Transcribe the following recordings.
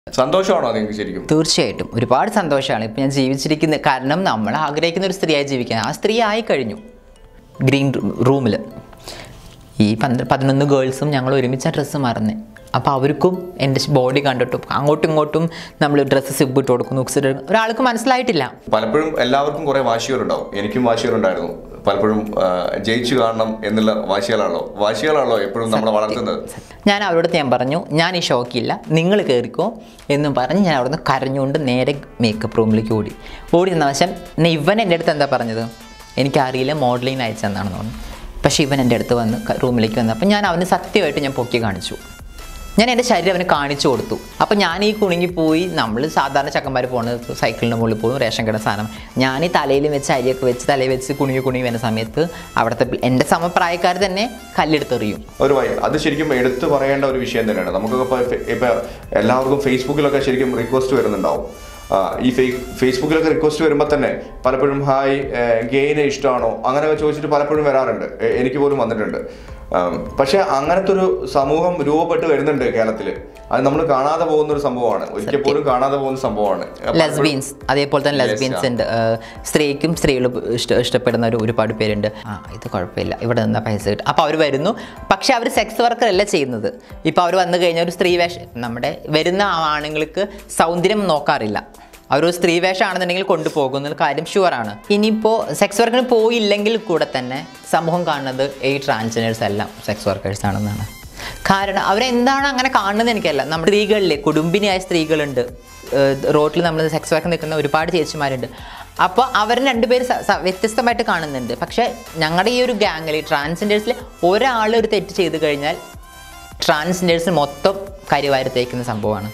സന്തോഷമാണോ നിങ്ങൾക്ക് ശരിക്കും തീർച്ചയായിട്ടും ഒരുപാട് സന്തോഷമാണ് ഇപ്പം ഞാൻ ജീവിച്ചിരിക്കുന്നത് കാരണം നമ്മൾ ആഗ്രഹിക്കുന്ന ഒരു സ്ത്രീയായി ജീവിക്കാൻ ആ സ്ത്രീ ആയി കഴിഞ്ഞു ഗ്രീൻ റൂമിൽ ഈ പന്ത്ര പതിനൊന്ന് ഗേൾസും ഞങ്ങൾ ഒരുമിച്ച ഡ്രസ്സ് മാറുന്നത് അപ്പോൾ അവർക്കും എൻ്റെ ബോഡി കണ്ടിട്ടും അങ്ങോട്ടും ഇങ്ങോട്ടും നമ്മൾ ഡ്രസ്സ് സിബ് ഇട്ട് കൊടുക്കും നുക്സ് ഇട്ട് കൊടുക്കും. ഒരാൾക്ക് മനസ്സിലായിട്ടില്ല പലപ്പോഴും എല്ലാവർക്കും കുറെ വാശികളുണ്ടാവും എനിക്കും വാശികളുണ്ടായിരുന്നു പലപ്പോഴും ആ, ജയിച്ചു കാണണം എന്നുള്ള വാശികളാണല്ലോ വാശികളാണല്ലോ എപ്പോഴും നമ്മളെ വളർത്തുന്നത് ഞാൻ അവരോട് ഞാൻ പറഞ്ഞു ഞാൻ ഈ ഷോക്കില്ല നിങ്ങൾ കയറിക്കോ എന്നും പറഞ്ഞ് ഞാൻ അവിടുന്ന് കരഞ്ഞുകൊണ്ട് നേരെ മേക്കപ്പ് റൂമിലേക്ക് ഓടി ഓടി നിന്ന വശം പിന്നെ ഇവൻ എൻ്റെ അടുത്ത് എന്താ പറഞ്ഞത് എനിക്കറിയില്ല മോഡലിംഗ് അയച്ചെന്നാണെന്ന് പറഞ്ഞു പക്ഷേ ഇവൻ എൻ്റെ അടുത്ത് വന്ന് ക- റൂമിലേക്ക് വന്നു അപ്പം ഞാൻ അവന് സത്യമായിട്ട് ഞാൻ പൊക്കി കാണിച്ചു ഞാൻ എൻ്റെ ശരീരം അവന് കാണിച്ചു കൊടുത്തു അപ്പം ഞാൻ ഈ കുണുങ്ങി പോയി നമ്മൾ സാധാരണ ചക്കന്മാർ പോകുന്നത് സൈക്കിളിൻ്റെ മുകളിൽ പോകും റേഷൻ കട സാധനം ഞാൻ ഈ തലയിൽ വെച്ച് അരിയൊക്കെ വെച്ച് തലയിൽ വെച്ച് കുണുങ്ങി കുണുങ്ങി വരുന്ന സമയത്ത് അവിടുത്തെ പി- എൻ്റെ സമപ്രായക്കാർ തന്നെ കല്ലെടുത്തെറിയും ഒരു വഴി അത് ശരിക്കും എടുത്തു പറയേണ്ട ഒരു വിഷയം തന്നെയാണ് നമുക്കൊക്കെ ഇപ്പൊ ഫെ- ഇപ്പൊ എല്ലാവർക്കും ഫേസ്ബുക്കിലൊക്കെ ശരിക്കും റിക്വസ്റ്റ് വരുന്നുണ്ടാവും ആ, ഈ ഫേ- ഫേസ്ബുക്കിലൊക്കെ റിക്വസ്റ്റ് വരുമ്പോൾ തന്നെ പലപ്പോഴും ഹായ് ഗെയിനെ ഇഷ്ടമാണോ അങ്ങനെയൊക്കെ ചോദിച്ചിട്ട് പലപ്പോഴും വരാറുണ്ട് എ- എനിക്ക് പോലും വന്നിട്ടുണ്ട് ആം, പക്ഷെ അങ്ങനത്തെ ഒരു സമൂഹം രൂപപ്പെട്ട് വരുന്നുണ്ട് കേരളത്തിൽ അത് നമ്മൾ കാണാതെ പോകുന്ന ഒരു സംഭവമാണ് ഒരിക്കൽ പോലും കാണാതെ പോകുന്ന സംഭവമാണ് ലെസ്ബീൻസ് അതേപോലെ തന്നെ ലെസ്ബീൻസ് ഉണ്ട് ഏഹ് സ്ത്രീക്കും സ്ത്രീകളും ഇഷ്ട ഇഷ്ടപ്പെടുന്ന ഒരു ഒരുപാട് പേരുണ്ട് ആ ഇത് കുഴപ്പമില്ല ഇവിടെ നിന്നാ പൈസ കിട്ടും അപ്പോൾ അവർ വരുന്നു പക്ഷെ അവർ സെക്സ് വർക്കർ അല്ല ചെയ്യുന്നത് ഇപ്പോൾ അവർ വന്നു കഴിഞ്ഞാൽ ഒരു സ്ത്രീ വേഷം നമ്മുടെ വരുന്ന ആണുങ്ങൾക്ക് സൗന്ദര്യം നോക്കാറില്ല അവരൊരു സ്ത്രീ വേഷമാണെന്നുണ്ടെങ്കിൽ കൊണ്ടുപോകുന്ന കാര്യം ഷുവറാണ് ഇനിയിപ്പോൾ സെക്സ് വർക്കിന് പോയില്ലെങ്കിൽ കൂടെ തന്നെ സമൂഹം കാണുന്നത് ഈ ട്രാൻസ്ജെൻഡേഴ്സ് എല്ലാം സെക്സ് വർക്കേഴ്സ് ആണെന്നാണ് കാരണം അവരെന്താണ് അങ്ങനെ കാണുന്നത് എനിക്കല്ല നമ്മുടെ സ്ത്രീകളിലെ കുടുംബിനിയായ സ്ത്രീകളുണ്ട് റോട്ടിൽ നമ്മൾ സെക്സ് വർക്ക് നിൽക്കുന്ന ഒരുപാട് ചേച്ചിമാരുണ്ട് അപ്പോൾ അവർ രണ്ടുപേര് സ- സ- വ്യത്യസ്തമായിട്ട് കാണുന്നുണ്ട് പക്ഷേ ഞങ്ങളുടെ ഈ ഒരു ഗ്യാങ്ങിൽ ട്രാൻസ്ജെൻഡേഴ്സിൽ ഒരാൾ ഒരു തെറ്റ് ചെയ്ത് കഴിഞ്ഞാൽ ട്രാൻസ്ജെൻഡേഴ്സിന് മൊത്തം കരിവാരി തേക്കുന്ന സംഭവമാണ്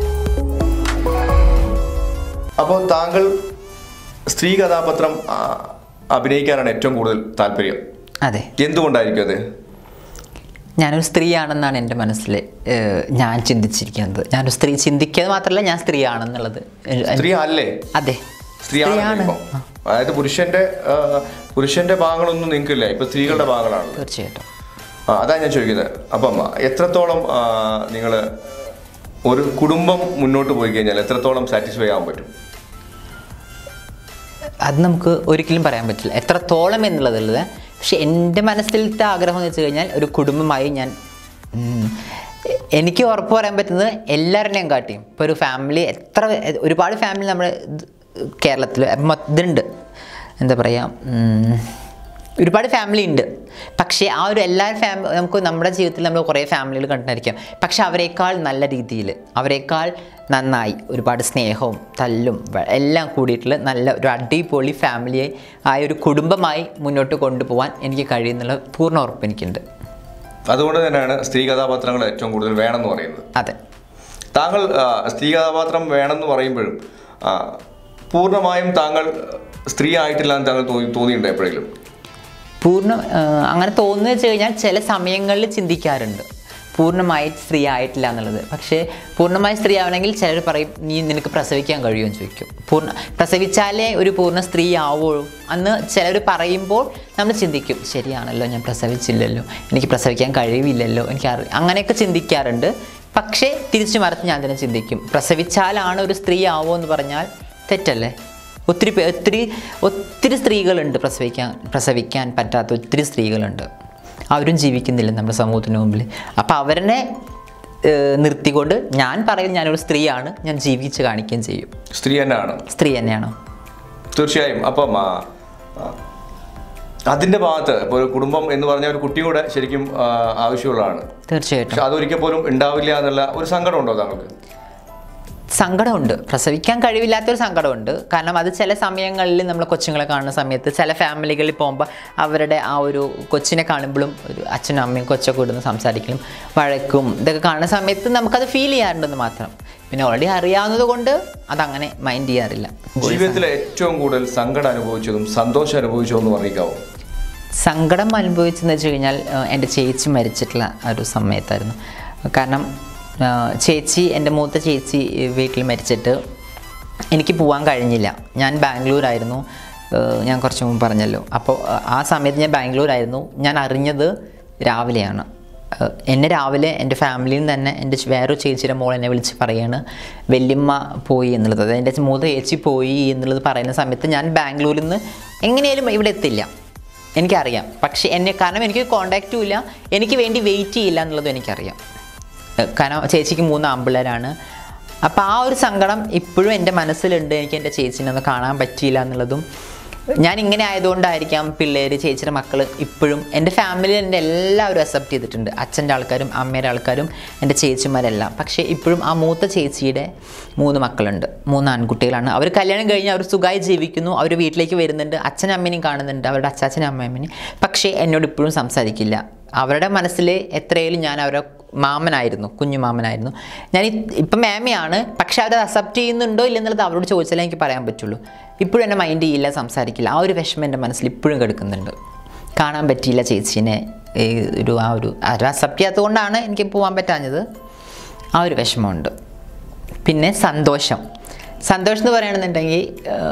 അപ്പോൾ താങ്കൾ സ്ത്രീ കഥാപാത്രം ആ, അഭിനയിക്കാനാണ് ഏറ്റവും കൂടുതൽ താല്പര്യം അതെ എന്തുകൊണ്ടായിരിക്കും അത് ഞാനൊരു സ്ത്രീയാണെന്നാണ് എൻ്റെ മനസ്സിൽ ഏഹ്, ഞാൻ ചിന്തിച്ചിരിക്കുന്നത് ഞാനൊരു സ്ത്രീ ചിന്തിക്കുക മാത്രമല്ല ഞാൻ സ്ത്രീയാണെന്നുള്ളത് ഏഹ്, സ്ത്രീ അല്ലേ അതെ സ്ത്രീയാണ് ഇപ്പൊ അതായത് പുരുഷന്റെ ആ, പുരുഷന്റെ ഭാഗങ്ങളൊന്നും നിങ്ങൾക്കില്ല ഇപ്പൊ സ്ത്രീകളുടെ ഭാഗങ്ങളാണ് തീർച്ചയായിട്ടും ആ, അതാ ഞാൻ ചോദിക്കുന്നത് അപ്പം എത്രത്തോളം നിങ്ങൾ ഒരു കുടുംബം മുന്നോട്ട് പോയി കഴിഞ്ഞാൽ എത്രത്തോളം സാറ്റിസ്ഫൈ ആവാൻ പറ്റും അത് നമുക്ക് ഒരിക്കലും പറയാൻ പറ്റില്ല എത്രത്തോളം എന്നുള്ളതല്ല പക്ഷെ എൻ്റെ മനസ്സിലത്തെ ആഗ്രഹം എന്ന് വെച്ച് കഴിഞ്ഞാൽ ഒരു കുടുംബമായി ഞാൻ ഉം, എനിക്ക് ഉറപ്പ് പറയാൻ പറ്റുന്നത് എല്ലാവരുടെയും കാട്ടിയും ഇപ്പോൾ ഒരു ഫാമിലി എത്ര ഒരുപാട് ഫാമിലി നമ്മുടെ കേരളത്തിൽ ഇതുണ്ട് എന്താ പറയുക ഉം, ഒരുപാട് ഫാമിലി ഉണ്ട് പക്ഷേ ആ ഒരു എല്ലാ ഫാമിലി നമുക്ക് നമ്മുടെ ജീവിതത്തിൽ നമ്മൾ കുറേ ഫാമിലികൾ കണ്ടിരിക്കാം പക്ഷെ അവരെക്കാൾ നല്ല രീതിയിൽ അവരെക്കാൾ നന്നായി ഒരുപാട് സ്നേഹവും തല്ലും വ- എല്ലാം കൂടിയിട്ടുള്ള നല്ല ഒരു അടിപൊളി ഫാമിലിയെ ആയ ഒരു കുടുംബമായി മുന്നോട്ട് കൊണ്ടുപോകാൻ എനിക്ക് കഴിയുന്നുള്ള പൂർണ്ണ ഉറപ്പ് എനിക്കുണ്ട് അതുകൊണ്ട് തന്നെയാണ് സ്ത്രീ കഥാപാത്രങ്ങൾ ഏറ്റവും കൂടുതൽ വേണമെന്ന് പറയുന്നത് അതെ താങ്കൾ ആ, സ്ത്രീ കഥാപാത്രം വേണമെന്ന് പറയുമ്പോഴും ആ, പൂർണ്ണമായും താങ്കൾ സ്ത്രീ ആയിട്ടില്ല എന്ന് താങ്കൾ തോന്നി തോന്നിയിട്ടുണ്ടോ എപ്പോഴെങ്കിലും പൂർണ്ണ ആ, അങ്ങനെ തോന്നുന്നു വെച്ച് കഴിഞ്ഞാൽ ചില സമയങ്ങളിൽ ചിന്തിക്കാറുണ്ട് പൂർണ്ണമായി സ്ത്രീ ആയിട്ടില്ല എന്നുള്ളത് പക്ഷേ പൂർണ്ണമായി സ്ത്രീ ആവണമെങ്കിൽ ചിലർ പറയും നീ നിനക്ക് പ്രസവിക്കാൻ കഴിയുമെന്ന് ചോദിക്കും പൂർണ്ണ പ്രസവിച്ചാലേ ഒരു പൂർണ്ണ സ്ത്രീ ആവുള്ളൂ അന്ന് ചിലർ പറയുമ്പോൾ നമ്മൾ ചിന്തിക്കും ശരിയാണല്ലോ ഞാൻ പ്രസവിച്ചില്ലല്ലോ എനിക്ക് പ്രസവിക്കാൻ കഴിവില്ലല്ലോ എനിക്ക് അറി അങ്ങനെയൊക്കെ ചിന്തിക്കാറുണ്ട് പക്ഷേ തിരിച്ചു മറിച്ച് ഞാൻ തന്നെ ചിന്തിക്കും പ്രസവിച്ചാലാണ് ഒരു സ്ത്രീ ആവുമോ എന്ന് പറഞ്ഞാൽ തെറ്റല്ലേ ഒത്തിരി പേ ഒത്തിരി ഒത്തിരി സ്ത്രീകളുണ്ട് പ്രസവിക്കാൻ പ്രസവിക്കാൻ പറ്റാത്ത ഒത്തിരി സ്ത്രീകളുണ്ട് അവരും ജീവിക്കുന്നില്ല നമ്മുടെ സമൂഹത്തിന് മുമ്പിൽ അപ്പോൾ അവരെ ഏഹ്, നിർത്തിക്കൊണ്ട് ഞാൻ പറയും ഞാനൊരു സ്ത്രീയാണ് ഞാൻ ജീവിച്ച് കാണിക്കുകയും ചെയ്യും സ്ത്രീ തന്നെയാണ് സ്ത്രീ തന്നെയാണോ തീർച്ചയായും അപ്പം ആ, ആ, അതിന്റെ ഭാഗത്ത് ഇപ്പോൾ ഒരു കുടുംബം എന്ന് പറഞ്ഞ ഒരു കുട്ടി കൂടെ ശരിക്കും ആ, ആവശ്യമുള്ളതാണ് തീർച്ചയായിട്ടും പക്ഷെ അതൊരിക്കൽ പോലും ഉണ്ടാവില്ല എന്നുള്ള ഒരു സങ്കടം ഉണ്ടോ താങ്കൾക്ക് സങ്കടമുണ്ട് പ്രസവിക്കാൻ കഴിവില്ലാത്തൊരു സങ്കടമുണ്ട് കാരണം അത് ചില സമയങ്ങളിൽ നമ്മൾ കൊച്ചുങ്ങളെ കാണുന്ന സമയത്ത് ചില ഫാമിലികളിൽ പോകുമ്പോൾ അവരുടെ ആ ഒരു കൊച്ചിനെ കാണുമ്പോഴും ഒരു അച്ഛനും അമ്മയും കൊച്ചൊക്കെ ഇടുന്ന് സംസാരിക്കലും വഴക്കും ഇതൊക്കെ കാണുന്ന സമയത്ത് നമുക്കത് ഫീൽ ചെയ്യാറുണ്ടെന്ന് മാത്രം പിന്നെ ഓൾറെഡി അറിയാവുന്നത് കൊണ്ട് അതങ്ങനെ മൈൻഡ് ചെയ്യാറില്ല ജീവിതത്തിലെ ഏറ്റവും കൂടുതൽ സങ്കടം അനുഭവിച്ചതും സന്തോഷം അനുഭവിച്ചതും എന്ന് പറഞ്ഞിരിക്കാവോ സങ്കടം അനുഭവിച്ചെന്ന് വെച്ച് കഴിഞ്ഞാൽ ഏഹ്, എൻ്റെ ചേച്ചി മരിച്ചിട്ടുള്ള ആ ഒരു സമയത്തായിരുന്നു കാരണം ഏഹ്, ചേച്ചി എൻ്റെ മൂത്ത ചേച്ചി ഏഹ്, വീട്ടിൽ മരിച്ചിട്ട് എനിക്ക് പോകാൻ കഴിഞ്ഞില്ല ഞാൻ ബാംഗ്ലൂരായിരുന്നു ഏഹ്, ഞാൻ കുറച്ച് മുമ്പ് പറഞ്ഞല്ലോ അപ്പോൾ ഏഹ്, ആ സമയത്ത് ഞാൻ ബാംഗ്ലൂരായിരുന്നു ഞാൻ അറിഞ്ഞത് രാവിലെയാണ് ഏഹ് എന്നെ രാവിലെ എൻ്റെ ഫാമിലിയിൽ നിന്ന് തന്നെ എൻ്റെ ചെ- വേറൊരു ചേച്ചിയുടെ മോൾ എന്നെ വിളിച്ച് പറയാണ് വല്യമ്മ പോയി എന്നുള്ളത് അതായത് എൻ്റെ മൂത്ത ചേച്ചി പോയി എന്നുള്ളത് പറയുന്ന സമയത്ത് ഞാൻ ബാംഗ്ലൂരിൽ നിന്ന് എങ്ങനെയാലും ഇവിടെ എത്തില്ല എനിക്കറിയാം പക്ഷേ എന്നെ കാരണം എനിക്ക് കോണ്ടാക്റ്റും ഇല്ല എനിക്ക് വേണ്ടി വെയിറ്റ് ചെയ്യില്ല എന്നുള്ളതും എനിക്കറിയാം ഏഹ് കാരണം ചേച്ചിക്ക് മൂന്ന് ആമ്പിള്ളേരാണ് അപ്പോൾ ആ ഒരു സങ്കടം ഇപ്പോഴും എൻ്റെ മനസ്സിലുണ്ട് എനിക്ക് എൻ്റെ ചേച്ചിനെ ഒന്ന് കാണാൻ പറ്റിയില്ല എന്നുള്ളതും ഞാൻ ഇങ്ങനെ ആയതുകൊണ്ടായിരിക്കാം പിള്ളേർ ചേച്ചിയുടെ മക്കൾ ഇപ്പോഴും എൻ്റെ ഫാമിലിയിൽ എൻ്റെ എല്ലാവരും അക്സെപ്റ്റ് ചെയ്തിട്ടുണ്ട് അച്ഛൻ്റെ ആൾക്കാരും അമ്മയുടെ ആൾക്കാരും എൻ്റെ ചേച്ചിമാരെല്ലാം പക്ഷേ ഇപ്പോഴും ആ മൂത്ത ചേച്ചിയുടെ മൂന്ന് മക്കളുണ്ട് മൂന്ന് ആൺകുട്ടികളാണ് അവർ കല്യാണം കഴിഞ്ഞ് അവർ സുഖമായി ജീവിക്കുന്നു അവർ വീട്ടിലേക്ക് വരുന്നുണ്ട് അച്ഛനും അമ്മേനെയും കാണുന്നുണ്ട് അവരുടെ അച്ചാച്ചനും അമ്മേനെയും പക്ഷേ എന്നോട് ഇപ്പോഴും സംസാരിക്കില്ല അവരുടെ മനസ്സിൽ എത്രയായാലും ഞാൻ അവരുടെ മാമനായിരുന്നു കുഞ്ഞു മാമനായിരുന്നു ഞാൻ ഇ- ഇപ്പം മാമയാണ് പക്ഷെ അവരത് അക്സെപ്റ്റ് ചെയ്യുന്നുണ്ടോ ഇല്ലെന്നുള്ളത് അവരോട് ചോദിച്ചാലേ എനിക്ക് പറയാൻ പറ്റുള്ളൂ ഇപ്പോഴും എൻ്റെ മൈൻഡ് ചെയ്യില്ല സംസാരിക്കില്ല ആ ഒരു വിഷമം എൻ്റെ മനസ്സിൽ ഇപ്പോഴും കിടക്കുന്നുണ്ട് കാണാൻ പറ്റിയില്ല ചേച്ചീനെ ഈ ഒരു ആ ഒരു ആരും അക്സെപ്റ്റ് ചെയ്യാത്തതുകൊണ്ടാണ് എനിക്ക് പോകാൻ പറ്റാഞ്ഞത് ആ ഒരു വിഷമമുണ്ട് പിന്നെ സന്തോഷം സന്തോഷം എന്ന് പറയുകയാണെന്നുണ്ടെങ്കിൽ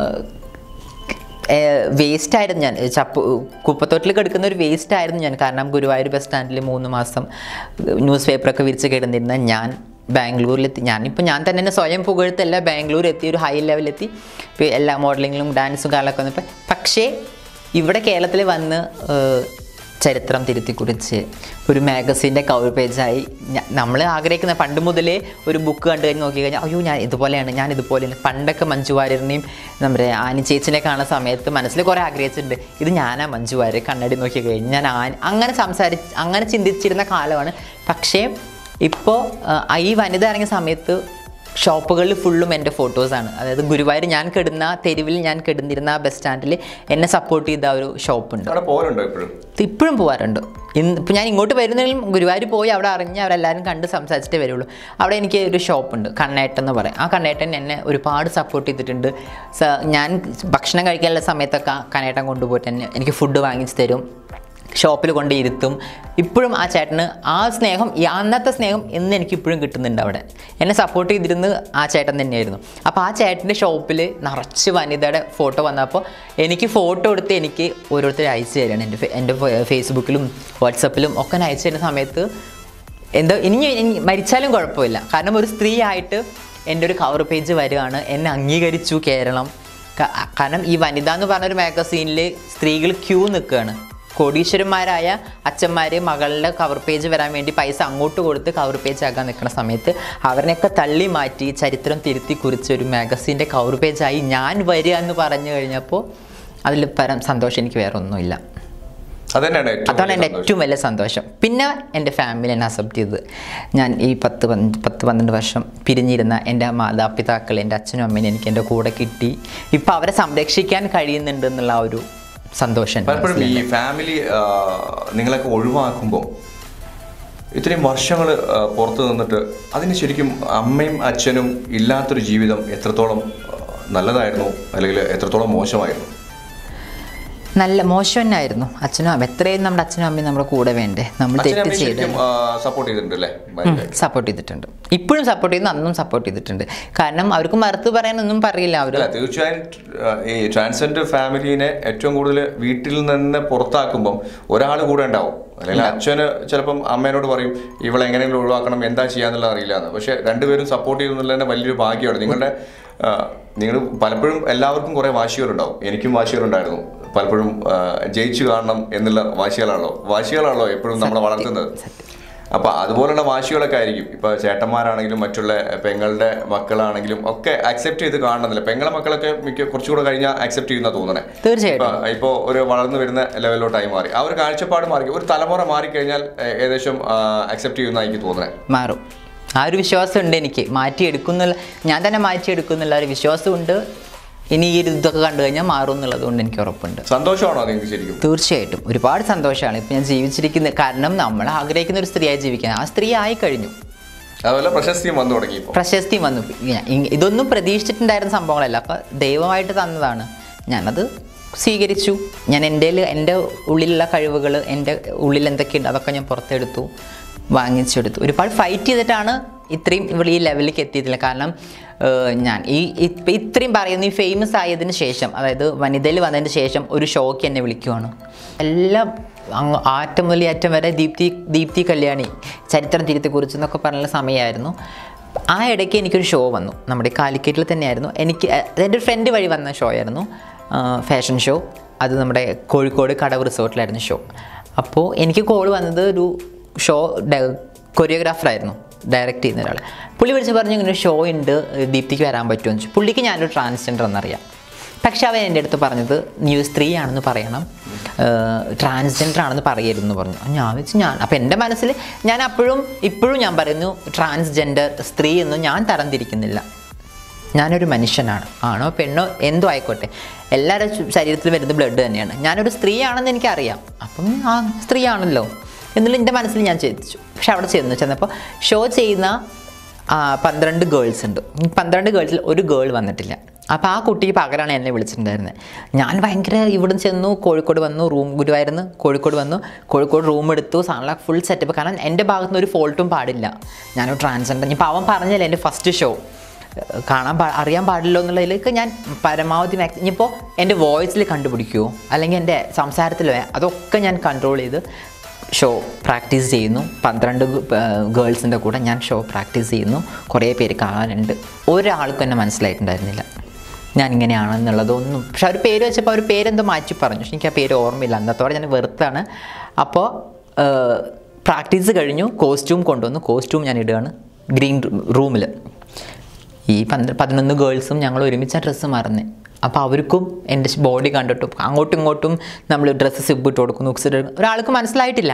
വേസ്റ്റ് ആയിരുന്നു ഞാൻ ചപ്പ് കുപ്പത്തോട്ടിൽ കിടക്കുന്ന ഒരു വേസ്റ്റ് ആയിരുന്നു ഞാൻ കാരണം ഗുരുവായൂർ ബസ് സ്റ്റാൻഡിൽ മൂന്ന് മാസം ന്യൂസ് പേപ്പറൊക്കെ വിരിച്ച് കിടന്നിരുന്ന ഞാൻ ബാംഗ്ലൂരിലെത്തി ഞാനിപ്പോൾ ഞാൻ തന്നെ എന്നെ സ്വയം പുകഴ്ത്തല്ല ബാംഗ്ലൂർ എത്തി ഒരു ഹൈ ലെവലെത്തി ഇപ്പോൾ എല്ലാ മോഡലിങ്ങിലും ഡാൻസും കാലൊക്കെ വന്നപ്പോൾ പക്ഷേ ഇവിടെ കേരളത്തിൽ വന്ന് ഏഹ്, ചരിത്രം തിരുത്തി കുറിച്ച് ഒരു മാഗസീൻ്റെ കവർ പേജായി നമ്മൾ ആഗ്രഹിക്കുന്ന പണ്ട് മുതലേ ഒരു ബുക്ക് കണ്ടു കഴിഞ്ഞ് നോക്കി കഴിഞ്ഞാൽ അയ്യോ ഞാൻ ഇതുപോലെയാണ് ഞാൻ ഇതുപോലെയാണ് പണ്ടൊക്കെ മഞ്ജു വാര്യറിനെയും നമ്മുടെ ആനി ചേച്ചിനെ കാണുന്ന സമയത്ത് മനസ്സിൽ കുറേ ആഗ്രഹിച്ചിട്ടുണ്ട് ഇത് ഞാനാ മഞ്ജു വാര്യർ കണ്ണടി നോക്കി കഴിഞ്ഞ് ഞാൻ ആനി അങ്ങനെ സംസാരിച്ച് അങ്ങനെ ചിന്തിച്ചിരുന്ന കാലമാണ് പക്ഷേ ഇപ്പോൾ ഈ വനിത ഇറങ്ങിയ സമയത്ത് ഷോപ്പുകളിൽ ഫുള്ളും എൻ്റെ ഫോട്ടോസാണ് അതായത് ഗുരുവായൂർ ഞാൻ കിടന്ന തെരുവിൽ ഞാൻ കിടന്നിരുന്ന ആ ബസ് സ്റ്റാൻഡിൽ എന്നെ സപ്പോർട്ട് ചെയ്ത ഒരു ഷോപ്പുണ്ട് അവിടെ പോലുണ്ടോ ഇപ്പോഴും ഇപ്പോഴും പോകാറുണ്ട് ഇന്ന് ഇപ്പം ഞാൻ ഇങ്ങോട്ട് വരുന്നെങ്കിലും ഗുരുവായൂർ പോയി അവിടെ അറിഞ്ഞ് അവരെല്ലാവരും കണ്ട് സംസാരിച്ചിട്ടേ വരുള്ളൂ അവിടെ എനിക്ക് ഒരു ഷോപ്പുണ്ട് കണ്ണേട്ടൻ എന്ന് പറയും ആ കണ്ണേട്ടൻ എന്നെ ഒരുപാട് സപ്പോർട്ട് ചെയ്തിട്ടുണ്ട് സ- ഞാൻ ഭക്ഷണം കഴിക്കാനുള്ള സമയത്തൊക്കെ ആ കണ്ണേട്ടൻ കൊണ്ടുപോയിട്ട് എന്നെ എനിക്ക് ഫുഡ് വാങ്ങിച്ച് തരും ഷോപ്പിൽ കൊണ്ട് ഇരുത്തും ഇപ്പോഴും ആ ചേട്ടന് ആ സ്നേഹം ഈ അന്നത്തെ സ്നേഹം എന്ന് എനിക്ക് ഇപ്പോഴും കിട്ടുന്നുണ്ട് അവിടെ എന്നെ സപ്പോർട്ട് ചെയ്തിരുന്നത് ആ ചേട്ടൻ തന്നെയായിരുന്നു അപ്പോൾ ആ ചേട്ടൻ്റെ ഷോപ്പിൽ നിറച്ച് വനിതയുടെ ഫോട്ടോ വന്നപ്പോൾ എനിക്ക് ഫോട്ടോ എടുത്ത് എനിക്ക് ഓരോരുത്തർ അയച്ചു തരികയാണ് എൻ്റെ ഫെ- എൻ്റെ ഫെ- ഫേസ്ബുക്കിലും വാട്സപ്പിലും ഒക്കെ ഞാൻ അയച്ചു തരുന്ന സമയത്ത് എന്തോ ഇനി ഇനി മരിച്ചാലും കുഴപ്പമില്ല കാരണം ഒരു സ്ത്രീ ആയിട്ട് എൻ്റെ ഒരു കവർ പേജ് വരികയാണ് എന്നെ അംഗീകരിച്ചു കേരളം ക- കാരണം ഈ വനിത എന്ന് പറഞ്ഞൊരു മാഗസീനിൽ സ്ത്രീകൾ ക്യൂ നിൽക്കുകയാണ് കോടീശ്വരന്മാരായ അച്ഛന്മാർ മകളുടെ കവർ പേജ് വരാൻ വേണ്ടി പൈസ അങ്ങോട്ട് കൊടുത്ത് കവർ പേജ് ആക്കാൻ നിൽക്കുന്ന സമയത്ത് അവരെയൊക്കെ തള്ളി മാറ്റി ചരിത്രം തിരുത്തി കുറിച്ച ഒരു മാഗസീൻ്റെ കവർ പേജായി ഞാൻ വരിക എന്ന് പറഞ്ഞു കഴിഞ്ഞപ്പോൾ അതിൽ പരം സന്തോഷം എനിക്ക് വേറെ ഒന്നുമില്ല അതന്നെയാണ് ഏറ്റവും അതാണ് വലിയ എൻ്റെ സന്തോഷം. ഏറ്റവും വലിയ സന്തോഷം പിന്നെ എൻ്റെ ഫാമിലി എന്നെ അക്സെപ്റ്റ് ചെയ്തത് ഞാൻ ഈ പത്ത് പന്ത് പത്ത് പന്ത്രണ്ട് വർഷം പിരിഞ്ഞിരുന്ന എൻ്റെ മാതാപിതാക്കൾ എൻ്റെ അച്ഛനും അമ്മയും എനിക്ക് എൻ്റെ കൂടെ കിട്ടി ഇപ്പം അവരെ സംരക്ഷിക്കാൻ കഴിയുന്നുണ്ട് എന്നുള്ള ആ ഒരു സന്തോഷം എൻ്റെ പലപ്പോഴും ഈ ഫാമിലി നിങ്ങളൊക്കെ ഒഴിവാക്കുമ്പോൾ ഇത്രയും വർഷങ്ങൾ പുറത്തു നിന്നിട്ട് അതിന് ശരിക്കും അമ്മയും അച്ഛനും ഇല്ലാത്തൊരു ജീവിതം എത്രത്തോളം ആ, നല്ലതായിരുന്നു അല്ലെങ്കിൽ എത്രത്തോളം മോശമായിരുന്നു നല്ല മോശം തന്നെയായിരുന്നു അച്ഛനും അമ്മ എത്രയും നമ്മുടെ അച്ഛനും അമ്മയും നമ്മുടെ കൂടെ വേണ്ടേ നമ്മൾ അച്ഛനും തെറ്റ് അമ്മയും ചെയ്ത് ശരിക്കും സപ്പോർട്ട് ചെയ്തിട്ടുണ്ട് അല്ലേ ഭയങ്കര. സപ്പോർട്ട് ചെയ്തിട്ടുണ്ട് ഇപ്പോഴും സപ്പോർട്ട് ചെയ്യുന്നു അന്നും സപ്പോർട്ട് ചെയ്തിട്ടുണ്ട് കാരണം അവർക്ക് മറുത്ത് പറയാനൊന്നും പറയില്ല അവർ അല്ല തീർച്ചയായും ആ, ഈ ട്രാൻസ്ജെൻഡർ ഫാമിലിനെ ഏറ്റവും കൂടുതൽ വീട്ടിൽ നിന്ന് പുറത്താക്കുമ്പം ഒരാൾ കൂടെ ഉണ്ടാവും അല്ലെങ്കിൽ അച്ഛന് ചിലപ്പം അമ്മേനോട് പറയും ഇവളെ എങ്ങനെയെങ്കിലും ഒഴിവാക്കണം എന്താ ചെയ്യാന്നുള്ളത് അറിയില്ല എന്ന് പക്ഷെ രണ്ടുപേരും സപ്പോർട്ട് ചെയ്യുന്നുള്ള തന്നെ വലിയൊരു ഭാഗ്യമാണ് നിങ്ങളുടെ നിങ്ങൾ പലപ്പോഴും എല്ലാവർക്കും കുറേ വാശികളുണ്ടാവും എനിക്കും വാശികളുണ്ടായിരുന്നു പലപ്പോഴും ആ, ജയിച്ചു കാണണം എന്നുള്ള വാശികളാണല്ലോ വാശികളാണല്ലോ എപ്പോഴും നമ്മളെ വളർത്തുന്നത് അപ്പൊ അതുപോലുള്ള വാശികളൊക്കെ ആയിരിക്കും ഇപ്പൊ ചേട്ടന്മാരാണെങ്കിലും മറ്റുള്ള പെങ്ങളുടെ മക്കളാണെങ്കിലും ഒക്കെ അക്സെപ്റ്റ് ചെയ്ത് കാണണമെന്നില്ല പെങ്ങളെ മക്കളൊക്കെ മിക്ക കുറച്ചുകൂടെ കഴിഞ്ഞാൽ അക്സെപ്റ്റ് ചെയ്യുന്ന തോന്നണേ തീർച്ചയായിട്ടും ഇപ്പൊ ഇപ്പോ ഒരു വളർന്നു വരുന്ന ലെവലിലോട്ടായി മാറി ആ ഒരു കാഴ്ചപ്പാട് മാറി ഒരു തലമുറ മാറിക്കഴിഞ്ഞാൽ ഏ- ഏകദേശം അക്സെപ്റ്റ് ചെയ്യുന്ന എനിക്ക് തോന്നണേ മാറും ആ ഒരു വിശ്വാസം ഉണ്ട് എനിക്ക് മാറ്റിയെടുക്കുന്നുള്ള ഞാൻ തന്നെ മാറ്റിയെടുക്കുന്നുള്ള ഒരു വിശ്വാസമുണ്ട് ഇനി ഈ ഒരു ഇതൊക്കെ കണ്ടു കഴിഞ്ഞാൽ മാറും എന്നുള്ളത് കൊണ്ട് എനിക്ക് ഉറപ്പുണ്ട് സന്തോഷമാണോ നിങ്ങൾക്ക് ശരിക്കും തീർച്ചയായിട്ടും ഒരുപാട് സന്തോഷമാണ് ഇപ്പം ഞാൻ ജീവിച്ചിരിക്കുന്നത് കാരണം നമ്മൾ ആഗ്രഹിക്കുന്ന ഒരു സ്ത്രീയായി ജീവിക്കാൻ ആ സ്ത്രീ ആയി കഴിഞ്ഞു അതുപോലെ പ്രശസ്തിയും വന്നു തുടങ്ങി ഇപ്പോൾ പ്രശസ്തി വന്നു ഞാൻ ഇ- ഇതൊന്നും പ്രതീക്ഷിച്ചിട്ടുണ്ടായിരുന്ന സംഭവങ്ങളല്ല അപ്പം ദൈവമായിട്ട് തന്നതാണ് ഞാനത് സ്വീകരിച്ചു ഞാൻ എൻ്റെ എൻ്റെ ഉള്ളിലുള്ള കഴിവുകൾ എൻ്റെ ഉള്ളിൽ എന്തൊക്കെയുണ്ട് അതൊക്കെ ഞാൻ പുറത്തെടുത്തു വാങ്ങിച്ചെടുത്തു ഒരുപാട് ഫൈറ്റ് ചെയ്തിട്ടാണ് ഇത്രയും ഇവിടെ ഈ ലെവലിലേക്ക് എത്തിയിട്ടില്ല കാരണം ഏഹ്, ഞാൻ ഈ ഇപ്പം ഇത്രയും പറയുന്ന ഈ ഫേമസ് ആയതിന് ശേഷം അതായത് വനിതയിൽ വന്നതിന് ശേഷം ഒരു ഷോക്ക് എന്നെ വിളിക്കുവാണ് എല്ലാം അങ്ങ് ആറ്റം മുതൽ അറ്റം വരെ ദീപ്തി ദീപ്തി കല്യാണി ചരിത്രം തിരുത്തെക്കുറിച്ച് എന്നൊക്കെ പറഞ്ഞ സമയമായിരുന്നു ആ ഇടയ്ക്ക് എനിക്കൊരു ഷോ വന്നു നമ്മുടെ കാലിക്കറ്റിൽ തന്നെയായിരുന്നു എനിക്ക് എൻ്റെ ഒരു ഫ്രണ്ട് വഴി വന്ന ഷോ ആയിരുന്നു ഫാഷൻ ഷോ അത് നമ്മുടെ കോഴിക്കോട് കടവ് റിസോർട്ടിലായിരുന്നു ഷോ അപ്പോൾ എനിക്ക് കോൾ വന്നത് ഒരു ഷോ കൊറിയോഗ്രാഫറായിരുന്നു ഡയറക്റ്റ് ചെയ്യുന്ന ഒരാൾ പുള്ളി വിളിച്ച് പറഞ്ഞു ഇങ്ങനെ ഷോ ഉണ്ട് ദീപ്തിക്ക് വരാൻ പറ്റുമോ എന്ന് ചോദിച്ചു പുള്ളിക്ക് ഞാനൊരു ട്രാൻസ്ജെൻഡർ എന്നറിയാം പക്ഷെ അവൻ എൻ്റെ അടുത്ത് പറഞ്ഞത് നീ ഒരു സ്ത്രീ ആണെന്ന് പറയണം ട്രാൻസ്ജെൻഡർ ആണെന്ന് പറയരുതെന്ന് പറഞ്ഞു ഞാൻ വെച്ച് ഞാൻ അപ്പം എൻ്റെ മനസ്സിൽ ഞാൻ അപ്പോഴും ഇപ്പോഴും ഞാൻ പറയുന്നു ട്രാൻസ്ജെൻഡർ സ്ത്രീ എന്നും ഞാൻ തരംതിരിക്കുന്നില്ല ഞാനൊരു മനുഷ്യനാണ് ആണോ പെണ്ണോ എന്തോ ആയിക്കോട്ടെ എല്ലാവരുടെ ശ- ശരീരത്തിൽ വരുന്ന ബ്ലഡ് തന്നെയാണ് ഞാനൊരു സ്ത്രീയാണെന്ന് എനിക്കറിയാം അപ്പം ആ സ്ത്രീയാണല്ലോ എന്നുള്ള എൻ്റെ മനസ്സിൽ ഞാൻ ചിന്തിച്ചു പക്ഷെ അവിടെ ചെന്നു ചെന്നപ്പോൾ ഷോ ചെയ്യുന്ന ആ, പന്ത്രണ്ട് ഗേൾസ് ഉണ്ട് ഈ പന്ത്രണ്ട് ഗേൾസിൽ ഒരു ഗേൾ വന്നിട്ടില്ല അപ്പോൾ ആ കുട്ടി പകലാണ് എന്നെ വിളിച്ചിട്ടുണ്ടായിരുന്നത് ഞാൻ ഭയങ്കര ഇവിടെ ചെന്നു കോഴിക്കോട് വന്നു റൂം ഗുരുവായിരുന്നു കോഴിക്കോട് വന്നു കോഴിക്കോട് റൂം എടുത്തു സാധനം ഫുൾ സെറ്റപ്പ് കാരണം എൻ്റെ ഭാഗത്തുനിന്ന് ഒരു ഫോൾട്ടും പാടില്ല ഞാനൊരു ട്രാൻസ്ജെൻഡർ ഇപ്പോൾ അവൻ പറഞ്ഞല്ലേ എൻ്റെ ഫസ്റ്റ് ഷോ കാണാൻ പാ അറിയാൻ പാടില്ലോ എന്നുള്ളതിലേക്ക് ഞാൻ പരമാവധി മാക്സ് ഇനിയിപ്പോൾ എൻ്റെ വോയിസിൽ കണ്ടുപിടിക്കുമോ അല്ലെങ്കിൽ എൻ്റെ സംസാരത്തിലോ അതൊക്കെ ഞാൻ കൺട്രോൾ ചെയ്ത് ഷോ പ്രാക്ടീസ് ചെയ്യുന്നു പന്ത്രണ്ട് ഗേൾസിൻ്റെ കൂടെ ഞാൻ ഷോ പ്രാക്ടീസ് ചെയ്യുന്നു കുറേ പേര് കാണാനുണ്ട് ഒരാൾക്കും എന്നെ മനസ്സിലായിട്ടുണ്ടായിരുന്നില്ല ഞാൻ ഇങ്ങനെയാണെന്നുള്ളതൊന്നും പക്ഷെ അവർ പേര് വെച്ചപ്പോൾ അവർ പേരെന്തോ മാറ്റി പറഞ്ഞു പക്ഷെ എനിക്ക് ആ പേര് ഓർമ്മയില്ല അന്നത്തോടെ ഞാൻ വെറുത്താണ് അപ്പോൾ പ്രാക്ടീസ് കഴിഞ്ഞു കോസ്റ്റ്യൂം കൊണ്ടുവന്നു കോസ്റ്റ്യൂം ഞാൻ ഇടുകയാണ് ഗ്രീൻ റൂമിൽ ഈ പന്ത്ര പതിനൊന്ന് ഗേൾസും ഞങ്ങൾ ഒരുമിച്ച ഡ്രസ്സ് മാറുന്നത് അപ്പോൾ അവർക്കും എൻ്റെ ബോഡി കണ്ടിട്ടും അങ്ങോട്ടും ഇങ്ങോട്ടും നമ്മൾ ഡ്രസ്സ് സിബ് ഇട്ട് കൊടുക്കുന്നു ഉക്സ് ഇട്ട് ഒരാൾക്ക് മനസ്സിലായിട്ടില്ല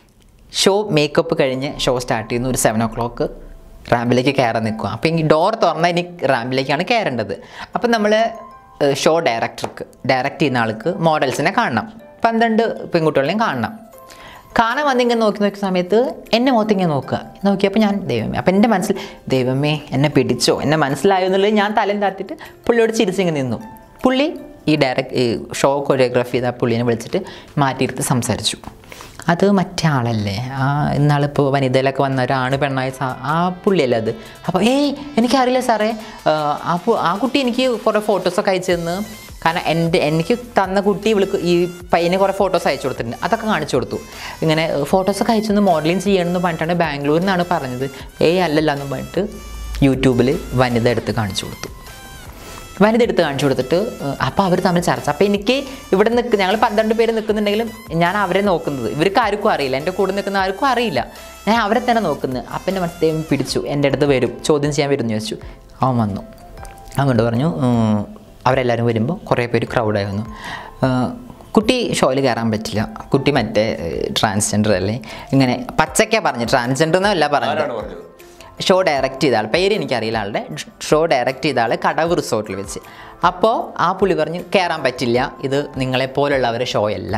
ഷോ മേക്കപ്പ് കഴിഞ്ഞ് ഷോ സ്റ്റാർട്ട് ചെയ്യുന്നു ഒരു സെവൻ ഓ ക്ലോക്ക് റാമ്പിലേക്ക് കയറാൻ നിൽക്കുക അപ്പോൾ ഈ ഡോർ തുറന്നാൽ ഇനി റാമ്പിലേക്കാണ് കയറേണ്ടത് അപ്പം നമ്മൾ ഷോ ഡയറക്ടർക്ക് ഡയറക്റ്റ് ചെയ്യുന്ന ആൾക്ക് മോഡൽസിനെ കാണണം പന്ത്രണ്ട് പെൺകുട്ടികളെയും കാണണം കാണാൻ വന്നിങ്ങനെ നോക്കി നോക്കിയ സമയത്ത് എന്നെ മുഖത്ത് ഇങ്ങനെ നോക്കുക നോക്കിയപ്പോൾ ഞാൻ ദൈവമേ അപ്പം എൻ്റെ മനസ്സിൽ ദൈവമേ എന്നെ പിടിച്ചോ എന്നെ മനസ്സിലായോ എന്നുള്ളത് ഞാൻ തലം താത്തിട്ട് പുള്ളിയോട് ചിരിച്ചിങ്ങനെ നിന്നു പുള്ളി ഈ ഡയറക്റ്റ് ഈ ഷോ കൊറിയോഗ്രാഫി ചെയ്ത ആ പുള്ളിനെ വിളിച്ചിട്ട് മാറ്റിയെടുത്ത് സംസാരിച്ചു അത് മറ്റേ ആളല്ലേ ആ ഇന്നാളിപ്പോൾ വനിതയിലൊക്കെ വന്ന ഒരാണ് പെണ്ണായ സാ ആ പുള്ളിയല്ലേ അത് അപ്പോൾ ഏയ് എനിക്കറിയില്ല സാറേ ആ, ആ പു- ആ കുട്ടി എനിക്ക് കുറേ ഫോട്ടോസൊക്കെ അയച്ചു തന്ന് കാരണം എൻ്റെ എനിക്ക് തന്ന കുട്ടി ഇവൾക്ക് ഈ പയ്യന് കുറേ ഫോട്ടോസ് അയച്ചു കൊടുത്തിട്ടുണ്ട് അതൊക്കെ കാണിച്ചു കൊടുത്തു ഇങ്ങനെ ഫോട്ടോസൊക്കെ അയച്ചു തന്ന് മോഡലിംഗ് ചെയ്യണമെന്ന് പറഞ്ഞിട്ടാണ് ബാംഗ്ലൂരിൽ നിന്നാണ് പറഞ്ഞത് ഏയ് അല്ലല്ല എന്ന് പറഞ്ഞിട്ട് യൂട്യൂബിൽ വനിത എടുത്ത് കാണിച്ചു കൊടുത്തു വനിത എടുത്ത് കാണിച്ചു കൊടുത്തിട്ട് അപ്പോൾ അവർ തമ്മിൽ ചർച്ച അപ്പോൾ എനിക്ക് ഇവിടെ നിൽക്ക് ഞങ്ങൾ പന്ത്രണ്ട് പേര് നിൽക്കുന്നുണ്ടെങ്കിലും ഞാൻ അവരെ നോക്കുന്നത് ഇവർക്ക് ആർക്കും അറിയില്ല എൻ്റെ കൂടെ നിൽക്കുന്ന ആർക്കും അറിയില്ല ഞാൻ അവരെ തന്നെ നോക്കുന്നത് അപ്പം എൻ്റെ മനസ്സിലേയും പിടിച്ചു എൻ്റെ അടുത്ത് വരും ചോദ്യം ചെയ്യാൻ വരും എന്ന് ചോദിച്ചു അവൻ വന്നു അവൻ പറഞ്ഞു ഉം, അവരെല്ലാവരും വരുമ്പോൾ കുറേ പേര് ക്രൗഡായി വന്നു ഉം, കുട്ടി ഷോയിൽ കയറാൻ പറ്റില്ല കുട്ടി മറ്റേ ട്രാൻസ്ജെൻഡർ അല്ലേ ഇങ്ങനെ പച്ചയ്ക്കാ പറഞ്ഞു ട്രാൻസ്ജെൻഡർ എന്നല്ല പറഞ്ഞത് ആരാണ് പറഞ്ഞത് ഷോ ഡയറക്റ്റ് ചെയ്ത ആൾ പേര് എനിക്കറിയില്ല ആളുടെ ഷോ ഡയറക്റ്റ് ചെയ്ത ആൾ കടവ് റിസോർട്ടിൽ വെച്ച് അപ്പോൾ ആ പുള്ളി പറഞ്ഞു കയറാൻ പറ്റില്ല ഇത് നിങ്ങളെപ്പോലുള്ളവരെ ഷോ അല്ല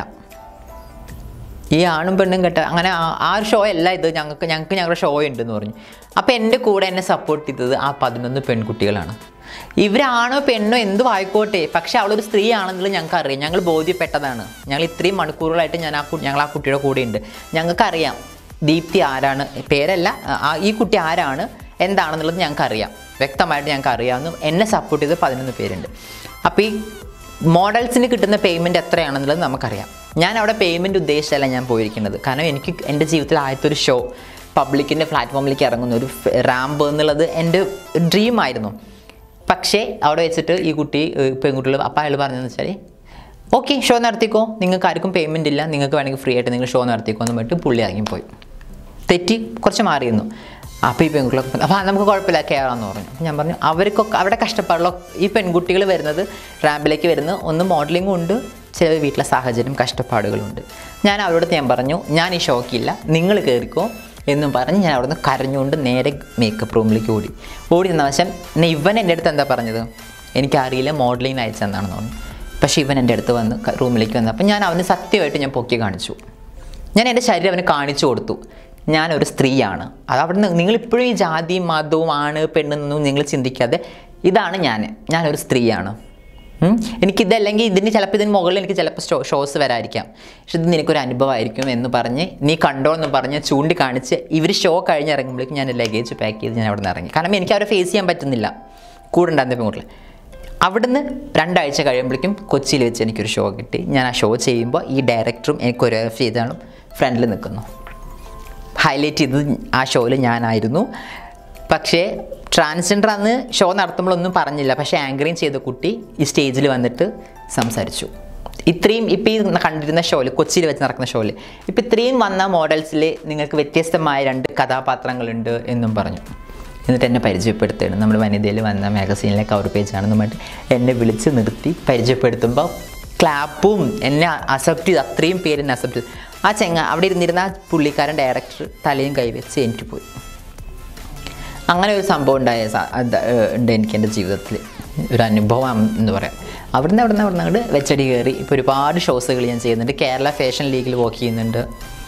ഈ ആണും പെണ്ണും കേട്ട അങ്ങനെ ആ- ആ ഒരു ഷോ അല്ല ഇത് ഞങ്ങൾക്ക് ഞങ്ങൾക്ക് ഞങ്ങളുടെ ഷോ ഉണ്ടെന്ന് പറഞ്ഞു അപ്പോൾ എൻ്റെ കൂടെ എന്നെ സപ്പോർട്ട് ചെയ്തത് ആ പതിനൊന്ന് പെൺകുട്ടികളാണ് ഇവരാണോ പെണ്ണോ എന്തും ആയിക്കോട്ടെ പക്ഷെ അവളൊരു സ്ത്രീ ആണെന്നുള്ളത് ഞങ്ങൾക്ക് അറിയാം ഞങ്ങൾ ബോധ്യപ്പെട്ടതാണ് ഞങ്ങൾ ഇത്രയും മണിക്കൂറുകളായിട്ട് ഞാൻ ആ കു- ഞങ്ങൾ ആ കുട്ടിയുടെ കൂടെ ഉണ്ട് ഞങ്ങൾക്കറിയാം ദീപ്തി ആരാണ് പേരല്ല ആ- ഈ കുട്ടി ആരാണ് എന്താണെന്നുള്ളത് ഞങ്ങൾക്ക് അറിയാം വ്യക്തമായിട്ട് ഞങ്ങൾക്ക് അറിയാമെന്ന് എന്നെ സപ്പോർട്ട് ചെയ്ത് പതിനൊന്ന് പേരുണ്ട് അപ്പോൾ ഈ മോഡൽസിന് കിട്ടുന്ന പേയ്മെൻറ്റ് എത്രയാണെന്നുള്ളത് നമുക്കറിയാം ഞാൻ അവിടെ പേയ്മെൻറ്റ് ഉദ്ദേശിച്ചല്ല ഞാൻ പോയിരിക്കുന്നത് കാരണം എനിക്ക് എൻ്റെ ജീവിതത്തിൽ ആദ്യത്തെ ഒരു ഷോ പബ്ലിക്കിൻ്റെ പ്ലാറ്റ്ഫോമിലേക്ക് ഇറങ്ങുന്ന ഒരു റാമ്പ് എന്നുള്ളത് എൻ്റെ ഡ്രീം ആയിരുന്നു പക്ഷേ അവിടെ വെച്ചിട്ട് ഈ കുട്ടി ഏഹ്, പെൺകുട്ടികൾ അപ്പം അയാൾ പറഞ്ഞതെന്ന് വെച്ചാൽ ഓക്കെ ഷോ നടത്തിക്കോ നിങ്ങൾക്ക് ആർക്കും പേയ്മെൻ്റ് ഇല്ല നിങ്ങൾക്ക് വേണമെങ്കിൽ ഫ്രീ ആയിട്ട് നിങ്ങൾ ഷോ നടത്തിക്കോ എന്ന് പറഞ്ഞിട്ട് പുള്ളി ഇറങ്ങിപ്പോയി തെറ്റി കുറച്ച് മാറിയിരുന്നു അപ്പോൾ ഈ പെൺകുട്ടികളൊക്കെ അപ്പോൾ നമുക്ക് കുഴപ്പമില്ല കയറാമെന്ന് പറഞ്ഞു അപ്പോൾ ഞാൻ പറഞ്ഞു അവർക്കൊക്കെ അവിടെ കഷ്ടപ്പാടുള്ള ഈ പെൺകുട്ടികൾ വരുന്നത് റാമ്പിലേക്ക് വരുന്നത് ഒന്ന് മോഡലിംഗും ഉണ്ട് ചില വീട്ടിലെ സാഹചര്യം കഷ്ടപ്പാടുകളുണ്ട് ഞാൻ അവരോട് ഞാൻ പറഞ്ഞു ഞാൻ ഈ ഷോക്കില്ല നിങ്ങൾ കയറിക്കോ എന്നും പറഞ്ഞ് ഞാൻ അവിടുന്ന് കരഞ്ഞുകൊണ്ട് നേരെ മേക്കപ്പ് റൂമിലേക്ക് ഓടി ഓടി നിന്ന വശം പിന്നെ ഇവൻ എൻ്റെ അടുത്ത് എന്താ പറഞ്ഞത് എനിക്കറിയില്ല മോഡലിംഗ് അയച്ചെന്നാണെന്ന് പറഞ്ഞു പക്ഷേ ഇവൻ എൻ്റെ അടുത്ത് വന്ന് ക- റൂമിലേക്ക് വന്നു അപ്പോൾ ഞാൻ അവന് സത്യമായിട്ട് ഞാൻ പൊക്കി കാണിച്ചു ഞാൻ എൻ്റെ ശരീരം അവന് കാണിച്ചു കൊടുത്തു ഞാനൊരു സ്ത്രീയാണ് അത് അവിടെ നിന്ന് നിങ്ങളിപ്പോഴും ഈ ജാതിയും മതവും ആണ് പെണ്ണെന്നൊന്നും നിങ്ങൾ ചിന്തിക്കാതെ ഇതാണ് ഞാൻ ഞാനൊരു സ്ത്രീയാണ് ഉം. എനിക്കിതല്ലെങ്കിൽ ഇതിന് ചിലപ്പോൾ ഇതിന് മുകളിൽ എനിക്ക് ചിലപ്പോൾ ഷോ ഷോസ് വരായിരിക്കാം പക്ഷെ ഇത് നിനക്കൊരു അനുഭവമായിരിക്കും എന്ന് പറഞ്ഞ് നീ കണ്ടോ എന്ന് പറഞ്ഞ് ചൂണ്ടിക്കാണിച്ച് ഇവർ ഷോ കഴിഞ്ഞ് ഇറങ്ങുമ്പോഴേക്കും ഞാൻ ലഗേജ് പാക്ക് ചെയ്ത് ഞാൻ അവിടെ നിന്ന് ഇറങ്ങി കാരണം എനിക്ക് അവരെ ഫേസ് ചെയ്യാൻ പറ്റുന്നില്ല കൂടെ ഉണ്ടായിരുന്ന പെൺകുട്ടികൾ അവിടുന്ന് രണ്ടാഴ്ച കഴിയുമ്പോഴേക്കും കൊച്ചിയിൽ വെച്ച് എനിക്കൊരു ഷോ കിട്ടി ഞാൻ ആ ഷോ ചെയ്യുമ്പോൾ ഈ ഡയറക്ടറും എനിക്ക് കൊറിയോഗ്രാഫി ചെയ്താണ് ഫ്രണ്ടിൽ നിൽക്കുന്നു ഹൈലൈറ്റ് ചെയ്തത് ആ ഷോയിൽ ഞാനായിരുന്നു പക്ഷേ ട്രാൻസ്ജെൻഡർ അന്ന് ഷോ നടത്തുമ്പോഴൊന്നും പറഞ്ഞില്ല പക്ഷേ ആങ്കറിങ് ചെയ്ത കുട്ടി ഈ സ്റ്റേജിൽ വന്നിട്ട് സംസാരിച്ചു ഇത്രയും ഇപ്പോൾ ഈ കണ്ടിരുന്ന ഷോയിൽ കൊച്ചിയിൽ വെച്ച് നടക്കുന്ന ഷോയിൽ ഇപ്പോൾ ഇത്രയും വന്ന മോഡൽസിൽ നിങ്ങൾക്ക് വ്യത്യസ്തമായ രണ്ട് കഥാപാത്രങ്ങളുണ്ട് എന്നും പറഞ്ഞു എന്നിട്ട് എന്നെ പരിചയപ്പെടുത്തുകയാണ് നമ്മൾ വനിതയിൽ വന്ന മാഗസീനിലെ കവർ പേജാണെന്ന് പറഞ്ഞിട്ട് എന്നെ വിളിച്ച് നിർത്തി പരിചയപ്പെടുത്തുമ്പോൾ ക്ലാപ്പും എന്നെ അക്സെപ്റ്റ് ചെയ്ത് അത്രയും പേര് എന്നെ അക്സെപ്റ്റ് ചെയ്തു ആ ചെങ്ങ അവിടെ ഇരുന്നിരുന്ന ആ പുള്ളിക്കാരൻ ഡയറക്ടർ തലയും കൈവച്ച് എനിക്ക് പോയി അങ്ങനെ ഒരു സംഭവം ഉണ്ടായ സ- അത്, ഏഹ്, ഉണ്ട് എനിക്ക് എൻ്റെ ജീവിതത്തിൽ ഒരു അനുഭവം എന്ന് പറയാം അവിടുന്ന് അവിടുന്ന് അവിടുന്ന് അങ്ങോട്ട് വെച്ചടി കയറി ഇപ്പോൾ ഒരുപാട് ഷോസുകൾ ഞാൻ ചെയ്യുന്നുണ്ട് കേരള ഫാഷൻ ലീഗിൽ വർക്ക് ചെയ്യുന്നുണ്ട്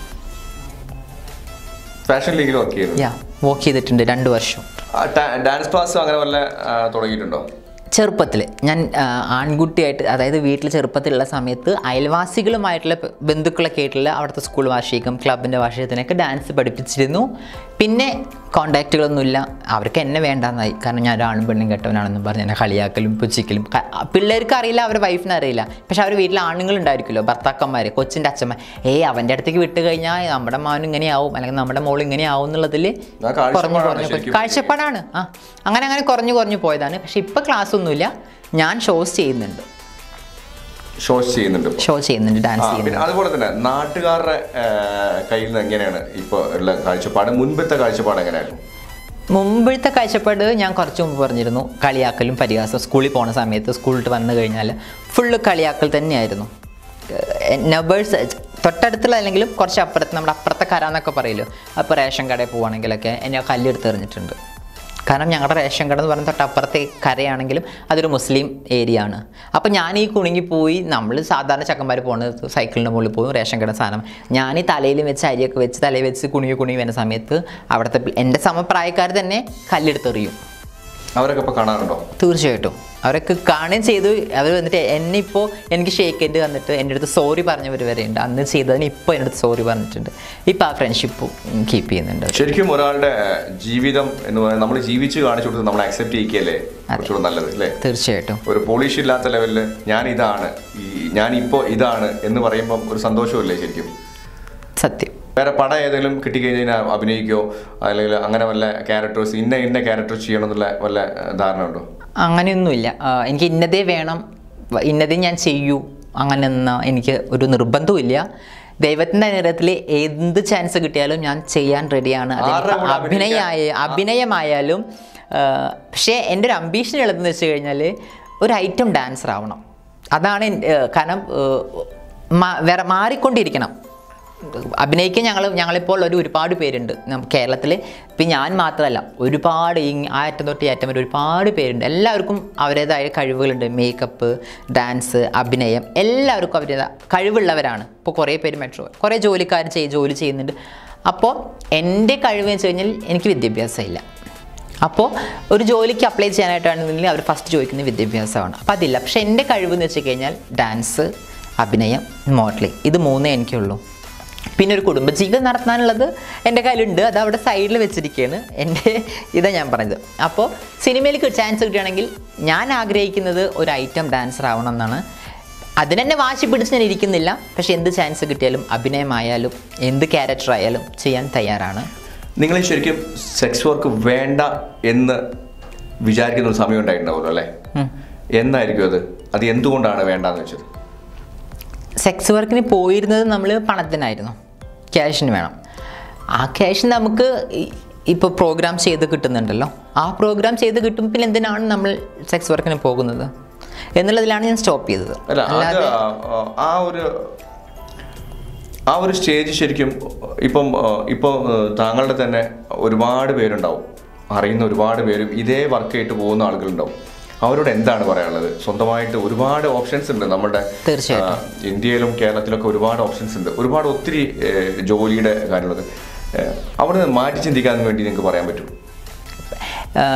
ഫാഷൻ ലീഗിൽ വർക്ക് ചെയ്യുന്നു യാ വർക്ക് ചെയ്തിട്ടുണ്ട് രണ്ട് വർഷം ഡാൻസ് ക്ലാസ് അങ്ങനെ വല്ല ആ, തുടങ്ങിയിട്ടുണ്ടോ ചെറുപ്പത്തിൽ ഞാൻ ആ, ആൺകുട്ടിയായിട്ട് അതായത് വീട്ടിൽ ചെറുപ്പത്തിലുള്ള സമയത്ത് അയൽവാസികളുമായിട്ടുള്ള പ- ബന്ധുക്കളൊക്കെ ആയിട്ടുള്ള അവിടുത്തെ സ്കൂൾ വാർഷികം ക്ലബിൻ്റെ വാർഷികത്തിനൊക്കെ ഡാൻസ് പഠിപ്പിച്ചിരുന്നു പിന്നെ കോണ്ടാക്റ്റുകളൊന്നുമില്ല അവർക്ക് എന്നെ വേണ്ടാന്നായി കാരണം ഞാൻ ഒരാണും പെണ്ണും കെട്ടവനാണെന്നും പറഞ്ഞ് എന്നെ കളിയാക്കലും പുച്ഛിക്കലും ക- പിള്ളേർക്ക് അറിയില്ല അവരുടെ വൈഫിന് അറിയില്ല പക്ഷെ അവർ വീട്ടിൽ ആണുങ്ങൾ ഉണ്ടായിരിക്കുമല്ലോ ഭർത്താക്കന്മാർ കൊച്ചിൻ്റെ അച്ഛന്മാർ ഏയ് അവൻ്റെ അടുത്തേക്ക് വിട്ട് കഴിഞ്ഞാൽ നമ്മുടെ മാവൻ ഇങ്ങനെയാവും അല്ലെങ്കിൽ നമ്മുടെ മോൾ ഇങ്ങനെയാവും എന്നുള്ളതിൽ ആ കാഴ്ചപ്പാടാണ് കുറഞ്ഞു കുറഞ്ഞു ശരിക്കും. കാഴ്ചപ്പാടാണ് ആ അങ്ങനെ അങ്ങനെ കുറഞ്ഞു കുറഞ്ഞു പോയതാണ് പക്ഷെ ഇപ്പം ക്ലാസ് ഒന്നുമില്ല ഞാൻ ഷോസ് ചെയ്യുന്നുണ്ട് ഷോസ് ചെയ്യുന്നുണ്ട് ഇപ്പൊ. ഷോ ചെയ്യുന്നുണ്ട് ആ, ഡാൻസ് പിന്നെ ചെയ്യുന്നുണ്ട് അതുപോലെ തന്നെ നാട്ടുകാരുടെ ആ, കയ്യിൽ നിന്ന് എങ്ങനെയാണ് ഇപ്പൊ ഉള്ള കാഴ്ചപ്പാട് മുൻപത്തെ കാഴ്ചപ്പാട് എങ്ങനെയായിരുന്നു മുമ്പത്തെ കാഴ്ചപ്പാട് ഞാൻ കുറച്ച് മുമ്പ് പറഞ്ഞിരുന്നു കളിയാക്കലും പരിഹാസം സ്കൂളിൽ പോണ സമയത്ത് സ്കൂളിൽ വന്നു കഴിഞ്ഞാൽ ഫുള്ള് കളിയാക്കൽ തന്നെയായിരുന്നു നബേഴ്സ് തൊട്ടടുത്തുള്ള അല്ലെങ്കിലും കുറച്ച് അപ്പുറത്ത് നമ്മുടെ അപ്പുറത്തെ കര എന്നൊക്കെ പറയല്ലോ അപ്പോൾ റേഷൻ കടയിൽ പോവുകയാണെങ്കിലൊക്കെ എന്നെ കല്ലെടുത്ത് എറിഞ്ഞിട്ടുണ്ട് കാരണം ഞങ്ങളുടെ റേഷൻ കട എന്ന് പറയുന്നത് തൊട്ടപ്പുറത്തെ കരയാണെങ്കിലും അതൊരു മുസ്ലിം ഏരിയ ആണ് അപ്പോൾ ഞാൻ ഈ കുണുങ്ങി പോയി നമ്മൾ സാധാരണ ചക്കന്മാർ പോകുന്നത് സൈക്കിളിൻ്റെ മുകളിൽ പോകും റേഷൻ കട സാധനം ഞാൻ ഈ തലയിൽ വെച്ച് അരിയൊക്കെ വെച്ച് തലയിൽ വെച്ച് കുണുങ്ങി കുണുങ്ങി വരുന്ന സമയത്ത് അവിടുത്തെ പി- എൻ്റെ സമപ്രായക്കാർ തന്നെ കല്ലെടുത്തെറിയും അവരൊക്കെ ഇപ്പൊ കാണാറുണ്ടോ തീർച്ചയായിട്ടും അവരൊക്കെ കാണുകയും ചെയ്തു അവർ വന്നിട്ട് എന്നെ ഇപ്പോൾ എനിക്ക് ഷേക്ക് വന്നിട്ട് എൻ്റെ അടുത്ത് സോറി പറഞ്ഞവർ വരെ ഉണ്ട് അന്ന് ചെയ്തതിന് ഇപ്പോൾ എൻ്റെ അടുത്ത് സോറി പറഞ്ഞിട്ടുണ്ട് ഇപ്പോൾ ആ ഫ്രണ്ട്ഷിപ്പ് കീപ്പ് ചെയ്യുന്നുണ്ട് ശരിക്കും ഒരാളുടെ ജീവിതം എന്ന് പറയുന്നത് നമ്മൾ ജീവിച്ച് കാണിച്ചു കൊടുത്ത് നമ്മൾ അക്സെപ്റ്റ് ചെയ്യിക്കല്ലേ കുറച്ചുകൂടെ നല്ലത് അല്ലേ തീർച്ചയായിട്ടും ഒരു പോളിഷ് ഇല്ലാത്ത ലെവലിൽ ഞാൻ ഇതാണ് ഈ ഞാൻ ഇപ്പോൾ ഇതാണ് എന്ന് പറയുമ്പം ഒരു സന്തോഷമല്ലേ ശരിക്കും സത്യം വേറെ പടം ഏതെങ്കിലും കിട്ടിക്കഴിഞ്ഞാൽ അഭിനയിക്കോ അല്ലെങ്കിൽ അങ്ങനെ വല്ല ക്യാരക്ടേഴ്സ് ഇന്ന ഇന്ന ക്യാരക്ടർ ചെയ്യണം എന്നുള്ള വല്ല ഏഹ്, ധാരണ ഉണ്ടോ അങ്ങനെയൊന്നുമില്ല ആ, എനിക്ക് ഇന്നതേ വേണം വ- ഇന്നതേ ഞാൻ ചെയ്യൂ അങ്ങനെയൊന്നും എനിക്ക് ഒരു നിർബന്ധവുമില്ല ദൈവത്തിൻ്റെ അനുഗ്രഹത്തിൽ എന്ത് ചാൻസ് കിട്ടിയാലും ഞാൻ ചെയ്യാൻ റെഡിയാണ് ആരുടെ കൂടെ അഭിനയായ അഭിനയമായാലും ആ, പക്ഷേ എൻ്റെ ഒരു അംബീഷൻ ഉള്ളതെന്ന് വെച്ച് കഴിഞ്ഞാൽ ഒരു ഐറ്റം ഡാൻസർ ആവണം അതാണ് എൻ- ഏ, കാരണം ഏ, മാ- വേറെ മാറിക്കൊണ്ടിരിക്കണം അഭിനയിക്കാൻ ഞങ്ങൾ ഞങ്ങളിപ്പോൾ ഒരു ഒരുപാട് പേരുണ്ട് കേരളത്തിൽ ഇപ്പം ഞാൻ മാത്രമല്ല ഒരുപാട് ഈ ആ അറ്റം തൊട്ട് ഈ അറ്റം വരെ ഒരുപാട് പേരുണ്ട് എല്ലാവർക്കും അവരുടേതായ കഴിവുകളുണ്ട് മേക്കപ്പ് ഡാൻസ് അഭിനയം എല്ലാവർക്കും അവരുടേതായ കഴിവുള്ളവരാണ് ഇപ്പോൾ കുറേ പേര് മെട്രോ കുറേ ജോലിക്കാർ ചെയ് ജോലി ചെയ്യുന്നുണ്ട് അപ്പോൾ എൻ്റെ കഴിവ് എന്ന് വെച്ച് കഴിഞ്ഞാൽ എനിക്ക് വിദ്യാഭ്യാസം ഇല്ല അപ്പോൾ ഒരു ജോലിക്ക് അപ്ലൈ ചെയ്യാനായിട്ടാണെന്നുണ്ടെങ്കിൽ അവർ ഫസ്റ്റ് ചോദിക്കുന്നത് വിദ്യാഭ്യാസമാണ് അപ്പോൾ അതില്ല പക്ഷേ എൻ്റെ കഴിവ് എന്ന് വെച്ച് കഴിഞ്ഞാൽ ഡാൻസ് അഭിനയം മോഡലിംഗ് ഇത് മൂന്നേ എനിക്കുള്ളൂ പിന്നെ ഒരു കുടുംബജീവിതം നടത്താനുള്ളത് എൻ്റെ കയ്യിലുണ്ട് അത് അവിടെ സൈഡിൽ വെച്ചിരിക്കുകയാണ് എൻ്റെ ഇതാ ഞാൻ പറഞ്ഞത് അപ്പോൾ സിനിമയിലേക്ക് ചാൻസ് കിട്ടുകയാണെങ്കിൽ ഞാൻ ആഗ്രഹിക്കുന്നത് ഒരു ഐറ്റം ഡാൻസർ ആവണം എന്നാണ് അതിനെന്നെ വാശി പിടിച്ച് ഞാൻ ഇരിക്കുന്നില്ല പക്ഷേ എന്ത് ചാൻസ് കിട്ടിയാലും അഭിനയമായാലും എന്ത് ക്യാരക്ടർ ആയാലും ചെയ്യാൻ തയ്യാറാണ് നിങ്ങൾ ശരിക്കും സെക്സ് വർക്ക് വേണ്ട എന്ന് വിചാരിക്കുന്ന ഒരു സമയം ഉണ്ടായിട്ടുണ്ടാവുമല്ലോ അല്ലേ ഉം. എന്നായിരിക്കും അത് അത് എന്തുകൊണ്ടാണ് വേണ്ടാന്ന് വെച്ചത് സെക്സ് വർക്കിന് പോയിരുന്നത് നമ്മൾ പണത്തിനായിരുന്നു ക്യാഷിന് വേണം ആ ക്യാഷ് നമുക്ക് ഇപ്പോൾ പ്രോഗ്രാം ചെയ്ത് കിട്ടുന്നുണ്ടല്ലോ ആ പ്രോഗ്രാം ചെയ്ത് കിട്ടും പിന്നെ എന്തിനാണ് നമ്മൾ സെക്സ് വർക്കിന് പോകുന്നത് എന്നുള്ളതിലാണ് ഞാൻ സ്റ്റോപ്പ് ചെയ്തത് അല്ല അത് ആ- ആ ഒരു ആ ഒരു സ്റ്റേജ് ശരിക്കും ഇപ്പം ആ, ഇപ്പം ആ, താങ്കളുടെ തന്നെ ഒരുപാട് പേരുണ്ടാവും അറിയുന്ന ഒരുപാട് പേരും ഇതേ വർക്ക് ആയിട്ട് പോകുന്ന ആളുകളുണ്ടാവും അവരോട് എന്താണ് പറയാനുള്ളത് സ്വന്തമായിട്ട് ഒരുപാട് ഓപ്ഷൻസ് ഉണ്ട് നമ്മുടെ തീർച്ചയായിട്ടും. ആ, ഇന്ത്യയിലും കേരളത്തിലൊക്കെ ഒരുപാട് ഓപ്ഷൻസ് ഉണ്ട് ഒരുപാട് ഒത്തിരി ഏ, ജോലിയുടെ കാര്യങ്ങളൊക്കെ ഏ, അവിടെ നിന്ന് മാറ്റി ചിന്തിക്കാൻ വേണ്ടി നിങ്ങൾക്ക് പറയാൻ പറ്റും ആഹ്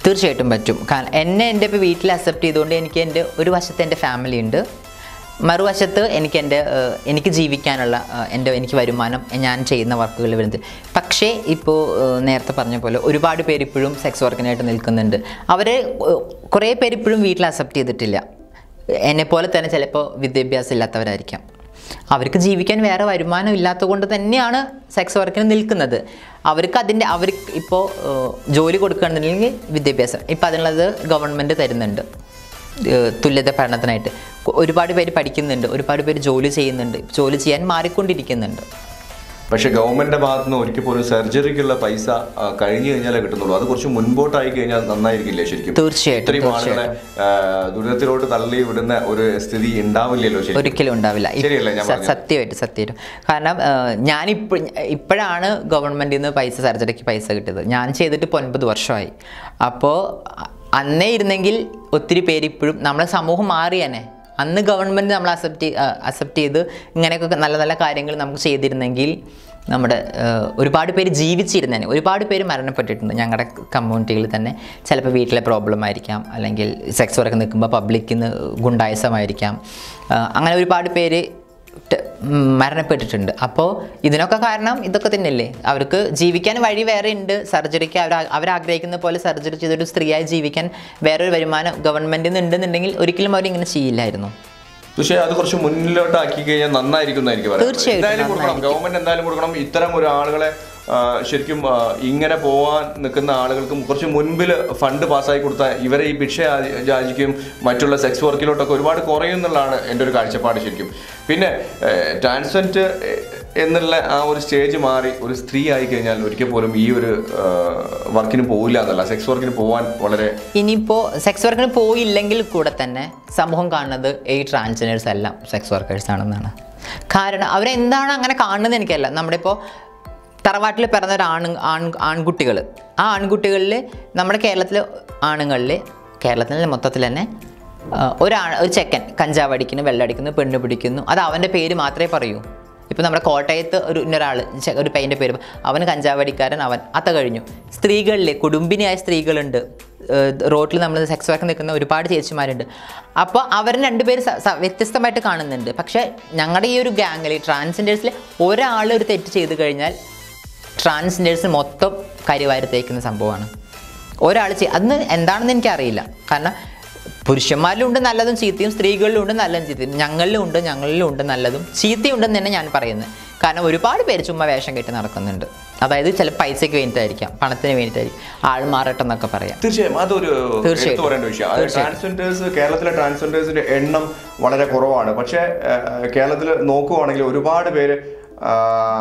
തീർച്ചയായിട്ടും പറ്റും കാരണം എന്നെ എൻ്റെ ഇപ്പോൾ വീട്ടിൽ അക്സെപ്റ്റ് ചെയ്തുകൊണ്ട് എനിക്ക് എൻ്റെ ഒരു വശത്ത് എൻ്റെ ഫാമിലി ഉണ്ട് മറുവശത്ത് എനിക്ക് എൻ്റെ ഏഹ്, എനിക്ക് ജീവിക്കാനുള്ള ഏഹ്, എൻ്റെ എനിക്ക് വരുമാനം ഞാൻ ചെയ്യുന്ന വർക്കുകൾ വരുന്നത് പക്ഷേ ഇപ്പോൾ ഏഹ്, നേരത്തെ പറഞ്ഞ പോലെ ഒരുപാട് പേര് ഇപ്പോഴും സെക്സ് വർക്കിനായിട്ട് നിൽക്കുന്നുണ്ട് അവരെ ഏഹ്, കുറേ പേര് ഇപ്പോഴും വീട്ടിൽ അക്സെപ്റ്റ് ചെയ്തിട്ടില്ല എന്നെപ്പോലെ തന്നെ ചിലപ്പോൾ വിദ്യാഭ്യാസം ഇല്ലാത്തവരായിരിക്കാം അവർക്ക് ജീവിക്കാൻ വേറെ വരുമാനം ഇല്ലാത്തത് കൊണ്ട് തന്നെയാണ് സെക്സ് വർക്കിന് നിൽക്കുന്നത് അവർക്ക് അതിൻ്റെ അവർക്ക് ഇപ്പോൾ ജോലി കൊടുക്കുകയാണെന്നുണ്ടെങ്കിൽ വിദ്യാഭ്യാസം ഇപ്പം അതിനുള്ളത് ഗവൺമെൻറ് തരുന്നുണ്ട് ഏഹ് തുല്യത പഠനത്തിനായിട്ട് കൊ- ഒരുപാട് പേര് പഠിക്കുന്നുണ്ട് ഒരുപാട് പേര് ജോലി ചെയ്യുന്നുണ്ട് ജോലി ചെയ്യാൻ മാറിക്കൊണ്ടിരിക്കുന്നുണ്ട് പക്ഷെ ഗവൺമെന്റിന്റെ ഭാഗത്ത് നിന്ന് ഒരിക്കൽ പോലും സർജറിക്കുള്ള പൈസ ആ, കഴിഞ്ഞു കഴിഞ്ഞാലേ കിട്ടുന്നുള്ളൂ അത് കുറച്ച് മുൻപോട്ടായി കഴിഞ്ഞാൽ നന്നായിരിക്കില്ലേ ശരിക്കും തീർച്ചയായിട്ടും, ഇത്രയും ആളുകളെ ആ, ദുരിതത്തിലോട്ട് തള്ളി വിടുന്ന ഒരു സ്ഥിതി ഉണ്ടാവില്ലല്ലോ ശരിക്കും ഒരിക്കലും ഉണ്ടാവില്ല ഇ- ശരിയല്ലേ ഞാൻ സ- പറഞ്ഞത്? സത്യമായിട്ട് സത്യമായിട്ടും കാരണം ഞാനിപ്പോൾ ഇപ്പോഴാണ് ഗവൺമെൻറ്റിൽ നിന്ന് പൈസ സർജറിക്ക് പൈസ കിട്ടിയത് ഞാൻ ചെയ്തിട്ട് ഇപ്പോൾ ഒൻപത് വർഷമായി അപ്പോൾ അന്നേ ഇരുന്നെങ്കിൽ ഒത്തിരി പേര് ഇപ്പോഴും നമ്മളെ സമൂഹം മാറി തന്നെ അന്ന് ഗവൺമെൻറ് നമ്മൾ അക്സെപ്റ്റ് അക്സെപ്റ്റ് ചെയ്ത് ഇങ്ങനെയൊക്കെ നല്ല നല്ല കാര്യങ്ങൾ നമുക്ക് ചെയ്തിരുന്നെങ്കിൽ നമ്മുടെ ആ, ഒരുപാട് പേര് ജീവിച്ചിരുന്നേനെ ഒരുപാട് പേര് മരണപ്പെട്ടിട്ടുണ്ട് ഞങ്ങളുടെ കമ്മ്യൂണിറ്റിയിൽ തന്നെ ചിലപ്പോൾ വീട്ടിലെ പ്രോബ്ലം ആയിരിക്കാം അല്ലെങ്കിൽ സെക്സ് വർക്ക് നിൽക്കുമ്പോൾ പബ്ലിക്കിൽ നിന്ന് ഗുണ്ടായസമായിരിക്കാം ആ, അങ്ങനെ ഒരുപാട് പേര് ട്ട് ഉം മരണപ്പെട്ടിട്ടുണ്ട് അപ്പോൾ ഇതിനൊക്കെ കാരണം ഇതൊക്കെ തന്നെയല്ലേ അവർക്ക് ജീവിക്കാൻ വഴി വേറെ ഉണ്ട് സർജറിക്ക് അവർ അവരാഗ്രഹിക്കുന്ന പോലെ സർജറി ചെയ്തൊരു സ്ത്രീയായി ജീവിക്കാൻ വേറൊരു വരുമാനം ഗവൺമെൻറ്റിൽ നിന്ന് ഉണ്ടെന്നുണ്ടെങ്കിൽ ഒരിക്കലും അവരിങ്ങനെ ചെയ്യില്ലായിരുന്നു പക്ഷേ അത് കുറച്ച് മുന്നിലോട്ടാക്കി കഴിഞ്ഞാൽ നന്നായിരിക്കും എന്നായിരിക്കും പറയുന്നത്. തീർച്ചയായിട്ടും എന്തായാലും കൊടുക്കണം ഗവൺമെന്റ് എന്തായാലും കൊടുക്കണം ഇത്തരം ഒരു ആളുകളെ ആ, ശരിക്കും ആ, ഇങ്ങനെ പോവാൻ നിൽക്കുന്ന ആളുകൾക്ക് കുറച്ച് മുൻപിൽ ഫണ്ട് പാസ്സായി കൊടുത്താൽ ഇവരെ ഈ ഭിക്ഷ യാചി- യാചിക്കും മറ്റുള്ള സെക്സ് വർക്കിലോട്ടൊക്കെ ഒരുപാട് കുറയും എന്നുള്ളതാണ് എൻ്റെ ഒരു കാഴ്ചപ്പാട് ശരിക്കും പിന്നെ ട്രാൻസ്ജെൻറ്റ് എന്നുള്ള ആ ഒരു സ്റ്റേജ് മാറി ഒരു സ്ത്രീ ആയി കഴിഞ്ഞാൽ ഒരിക്കൽ പോലും ഈ ഒരു ആ, വർക്കിന് പോവില്ല എന്നല്ല സെക്സ് വർക്കിന് പോവാൻ വളരെ ഇനിയിപ്പോൾ സെക്സ് വർക്കിന് പോയില്ലെങ്കിൽ കൂടെ തന്നെ സമൂഹം കാണുന്നത് ഈ ട്രാൻസ്ജെൻഡേഴ്സ് എല്ലാം സെക്സ് വർക്കേഴ്സ് ആണെന്നാണ് കാരണം അവരെന്താണ് അങ്ങനെ കാണുന്നത് എനിക്കല്ല നമ്മുടെ ഇപ്പോൾ തറവാട്ടിൽ പിറന്ന ഒരു ആണ് ആൺ ആൺകുട്ടികൾ ആ ആൺകുട്ടികളിൽ നമ്മുടെ കേരളത്തിലെ ആണുങ്ങളിൽ കേരളത്തിലെ മൊത്തത്തിൽ തന്നെ ആ, ഒരാൺ ഒരു ചെക്കൻ കഞ്ചാവ് അടിക്കുന്നു വെള്ളടിക്കുന്നു പെണ്ണ് പിടിക്കുന്നു അത് അവൻ്റെ പേര് മാത്രമേ പറയൂ ഇപ്പോൾ നമ്മുടെ കോട്ടയത്ത് ഒരു ഇന്നൊരാൾ ഒരു പയ്യൻ്റെ പേര് അവൻ കഞ്ചാവടിക്കാരൻ അവൻ അത്ത കഴിഞ്ഞു സ്ത്രീകളിൽ കുടുംബിനിയായ സ്ത്രീകളുണ്ട് റോട്ടിൽ നമ്മൾ സെക്സ് വർക്ക് നിൽക്കുന്ന ഒരുപാട് ചേച്ചിമാരുണ്ട് അപ്പോൾ അവർ രണ്ടുപേര് സ- സ- വ്യത്യസ്തമായിട്ട് കാണുന്നുണ്ട് പക്ഷേ ഞങ്ങളുടെ ഈ ഒരു ഗ്യാങ്ങിൽ ട്രാൻസ്ജെൻഡേഴ്സിൽ ഒരാൾ ഒരു തെറ്റ് ചെയ്ത് കഴിഞ്ഞാൽ ട്രാൻസ്ജെൻഡേഴ്സ് മൊത്തം കരിവാരി തേക്കുന്ന സംഭവമാണ് ഒരാൾ ചെയ് അന്ന് എന്താണെന്ന് എനിക്കറിയില്ല കാരണം പുരുഷന്മാരിലും ഉണ്ട് നല്ലതും ചീത്തയും സ്ത്രീകളിലും ഉണ്ട് നല്ലതും ചീത്തയും ഞങ്ങളിലും ഉണ്ട് ഞങ്ങളിലും ഉണ്ട് നല്ലതും ചീത്തയും ഉണ്ടെന്ന് തന്നെ ഞാൻ പറയുന്നത് കാരണം ഒരുപാട് പേര് ചുമ്മാ വേഷം കെട്ടി നടക്കുന്നുണ്ട് അതായത് ചില പൈസയ്ക്ക് വേണ്ടിയിട്ടായിരിക്കാം പണത്തിന് വേണ്ടിയിട്ടായിരിക്കും ആൾ മാറട്ടെ എന്നൊക്കെ പറയാം തീർച്ചയായും അതൊരു തീർച്ചയായും. എടുത്തു പറയേണ്ട വിഷയമാണ് ട്രാൻസ്ജെൻഡേഴ്സ് കേരളത്തിലെ ട്രാൻസ്ജെൻഡേഴ്സിന്റെ എണ്ണം വളരെ കുറവാണ് പക്ഷേ കേരളത്തിൽ നോക്കുവാണെങ്കിൽ ഒരുപാട് പേര് ആ,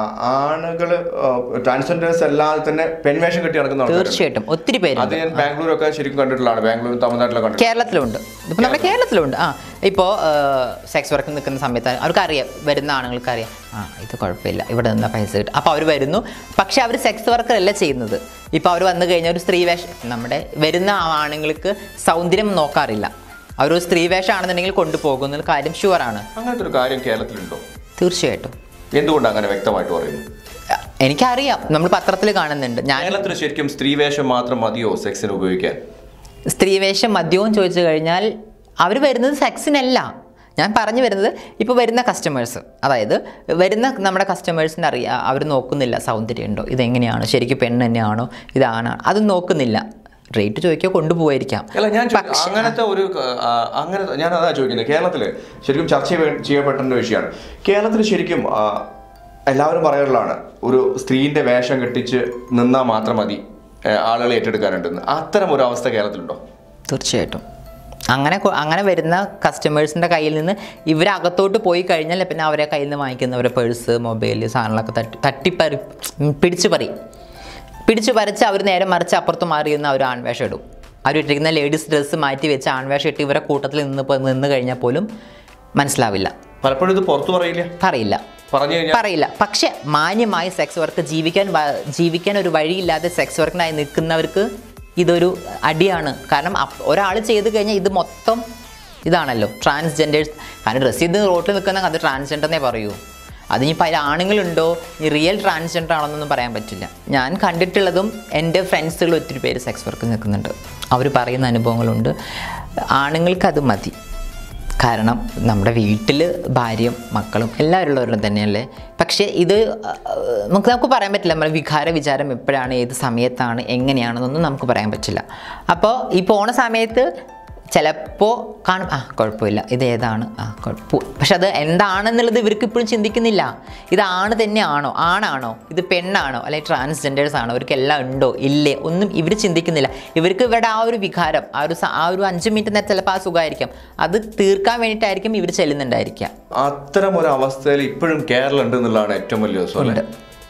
ആണുകള് ട്രാൻസ്ജെൻഡേഴ്സ് അല്ലാതെ തന്നെ പെൺവേഷം കെട്ടി നടക്കുന്ന ആൾക്കാരുണ്ട്. തീർച്ചയായിട്ടും ഒത്തിരി അത് പേരുണ്ട് ഞാൻ ബാംഗ്ലൂരൊക്കെ ശരിക്കും കണ്ടിട്ടുള്ളതാണ് ബാംഗ്ലൂരും തമിഴ്നാട്ടിലൊക്കെ കണ്ടിട്ടുണ്ട് കേരളത്തിലുണ്ട് ഇപ്പം നമ്മുടെ കേരളത്തിലുണ്ട് ആ ഇപ്പോൾ സെക്സ് വർക്ക് നിൽക്കുന്ന സമയത്ത് അവർക്കറിയാം വരുന്ന ആണുങ്ങൾക്ക് അറിയാം ആ ഇത് കുഴപ്പമില്ല ഇവിടെ നിന്നാ പൈസ കിട്ടും അപ്പോൾ അവർ വരുന്നു പക്ഷേ അവർ സെക്സ് വർക്കർ അല്ല ചെയ്യുന്നത് ഇപ്പോൾ അവർ വന്നു കഴിഞ്ഞാൽ ഒരു സ്ത്രീ വേഷം നമ്മുടെ വരുന്ന ആ ആണുങ്ങൾക്ക് സൗന്ദര്യം നോക്കാറില്ല അവരൊരു സ്ത്രീ വേഷമാണെന്നുണ്ടെങ്കിൽ കൊണ്ടുപോകുന്ന കാര്യം ഷുവറാണ് അങ്ങനത്തെ ഒരു കാര്യം കേരളത്തിലുണ്ടോ തീർച്ചയായിട്ടും എന്തുകൊണ്ട് അങ്ങനെ വ്യക്തമായിട്ട് പറയുന്നു എനിക്കറിയാം നമ്മൾ പത്രത്തിൽ കാണുന്നുണ്ട് ഞാൻ കേരളത്തിൽ ശരിക്കും സ്ത്രീവേഷം മാത്രം മതിയോ സെക്സിന് ഉപയോഗിക്കാൻ സ്ത്രീവേഷം മദ്യവും ചോദിച്ചു കഴിഞ്ഞാൽ അവർ വരുന്നത് സെക്സിനല്ല ഞാൻ പറഞ്ഞു വരുന്നത് ഇപ്പോൾ വരുന്ന കസ്റ്റമേഴ്സ് അതായത് വരുന്ന നമ്മുടെ കസ്റ്റമേഴ്സിന് അറിയാം അവർ നോക്കുന്നില്ല സൗന്ദര്യം ഉണ്ടോ ഇതെങ്ങനെയാണ് ശരിക്കും പെണ്ണ് തന്നെയാണോ ഇതാണ് അത് നോക്കുന്നില്ല റേറ്റ് ചോദിക്കുക കൊണ്ടുപോയിരിക്കാം അല്ല ഞാൻ ചോദിക്ക- അങ്ങനത്തെ ഒരു ആ, അങ്ങനെ ഞാൻ അതാ ചോദിക്കുന്നത് കേരളത്തിൽ ശരിക്കും ചർച്ച ചെയ്യ- ചെയ്യപ്പെടേണ്ട വിഷയമാണ് കേരളത്തിൽ ശരിക്കും ആ, എല്ലാവരും പറയാറുള്ളതാണ് ഒരു സ്ത്രീന്റെ വേഷം കെട്ടിച്ച് നിന്നാൽ മാത്രം മതി ഏ, ആളുകൾ ഏറ്റെടുക്കാനുണ്ടെന്ന് അത്തരം ഒരു അവസ്ഥ കേരളത്തിലുണ്ടോ തീർച്ചയായിട്ടും അങ്ങനെ കൊ- അങ്ങനെ വരുന്ന കസ്റ്റമേഴ്സിൻ്റെ കയ്യിൽ നിന്ന് ഇവരകത്തോട്ട് പോയി കഴിഞ്ഞാൽ പിന്നെ അവരെ കയ്യിൽ നിന്ന് വാങ്ങിക്കുന്നവരെ പേഴ്സ് മൊബൈൽ സാധനങ്ങളൊക്കെ തട്ടി തട്ടിപ്പറി ഉം, പിടിച്ചു പറയും പിടിച്ചു പറിച്ച് അവർ നേരെ മറിച്ച് അപ്പുറത്ത് മാറി നിന്ന് അവർ ആൺവേഷം ഇടും അവർ ഇട്ടിരിക്കുന്ന ലേഡീസ് ഡ്രസ്സ് മാറ്റി വെച്ച് ആൺവേഷം ഇട്ട് ഇവരെ കൂട്ടത്തിൽ നിന്ന് പോ- നിന്ന് കഴിഞ്ഞാൽ പോലും മനസ്സിലാവില്ല പലപ്പോഴും ഇത് പുറത്തു പറയില്ല പറയില്ല പറഞ്ഞു കഴിഞ്ഞാൽ പറയില്ല പക്ഷെ മാന്യമായി സെക്സ് വർക്ക് ജീവിക്കാൻ വ- ജീവിക്കാൻ ഒരു വഴിയില്ലാതെ സെക്സ് വർക്കിനായി നിൽക്കുന്നവർക്ക് ഇതൊരു അടിയാണ് കാരണം ഒരാൾ ചെയ്ത് കഴിഞ്ഞാൽ ഇത് മൊത്തം ഇതാണല്ലോ ട്രാൻസ്ജെൻഡേഴ്സ് കാരണം ഡ്രസ്സ് ചെയ്ത് റോട്ടിൽ നിൽക്കുന്ന അത് ട്രാൻസ്ജെൻഡർ എന്നേ പറയൂ അതിനിപ്പോൾ അതിൽ ആണുങ്ങളുണ്ടോ ഈ റിയൽ ട്രാൻസ്ജെൻഡർ ആണെന്നൊന്നും പറയാൻ പറ്റില്ല ഞാൻ കണ്ടിട്ടുള്ളതും എൻ്റെ ഫ്രണ്ട്സുകൾ ഒത്തിരി പേര് സെക്സ് വർക്ക് നിൽക്കുന്നുണ്ട് അവർ പറയുന്ന അനുഭവങ്ങളുണ്ട് ആണുങ്ങൾക്ക് അത് മതി കാരണം നമ്മുടെ വീട്ടിൽ ഭാര്യയും മക്കളും എല്ലാവരും ഉള്ളവരും തന്നെയല്ലേ പക്ഷേ ഇത് ആ, നമുക്ക് നമുക്ക് പറയാൻ പറ്റില്ല നമ്മുടെ വികാര വിചാരം എപ്പോഴാണ് ഏത് സമയത്താണ് എങ്ങനെയാണെന്നൊന്നും നമുക്ക് പറയാൻ പറ്റില്ല അപ്പോൾ ഈ പോണ സമയത്ത് ചിലപ്പോൾ കാണും ആ കുഴപ്പമില്ല ഇത് ഏതാണ് ആ കുഴപ്പം പക്ഷെ അത് എന്താണെന്നുള്ളത് ഇവർക്ക് ഇപ്പോഴും ചിന്തിക്കുന്നില്ല ഇത് ആണ് തന്നെയാണോ ആണാണോ ഇത് പെണ്ണാണോ അല്ലെങ്കിൽ ട്രാൻസ്ജെൻഡേഴ്സ് ആണോ ഇവർക്ക് എല്ലാം ഉണ്ടോ ഇല്ലേ ഒന്നും ഇവർ ചിന്തിക്കുന്നില്ല ഇവർക്ക് ഇവരുടെ ആ ഒരു വികാരം ആ ഒരു സ- ആ ഒരു അഞ്ച് മിനിറ്റ് നേരം ചിലപ്പോൾ ആ സുഖമായിരിക്കും അത് തീർക്കാൻ വേണ്ടിയിട്ടായിരിക്കും ഇവർ ചെല്ലുന്നുണ്ടായിരിക്കുക അത്തരം ഒരു അവസ്ഥയിൽ ഇപ്പോഴും കേരളം ഉണ്ട് എന്നുള്ളതാണ് ഏറ്റവും വലിയ ദിവസം അല്ലേ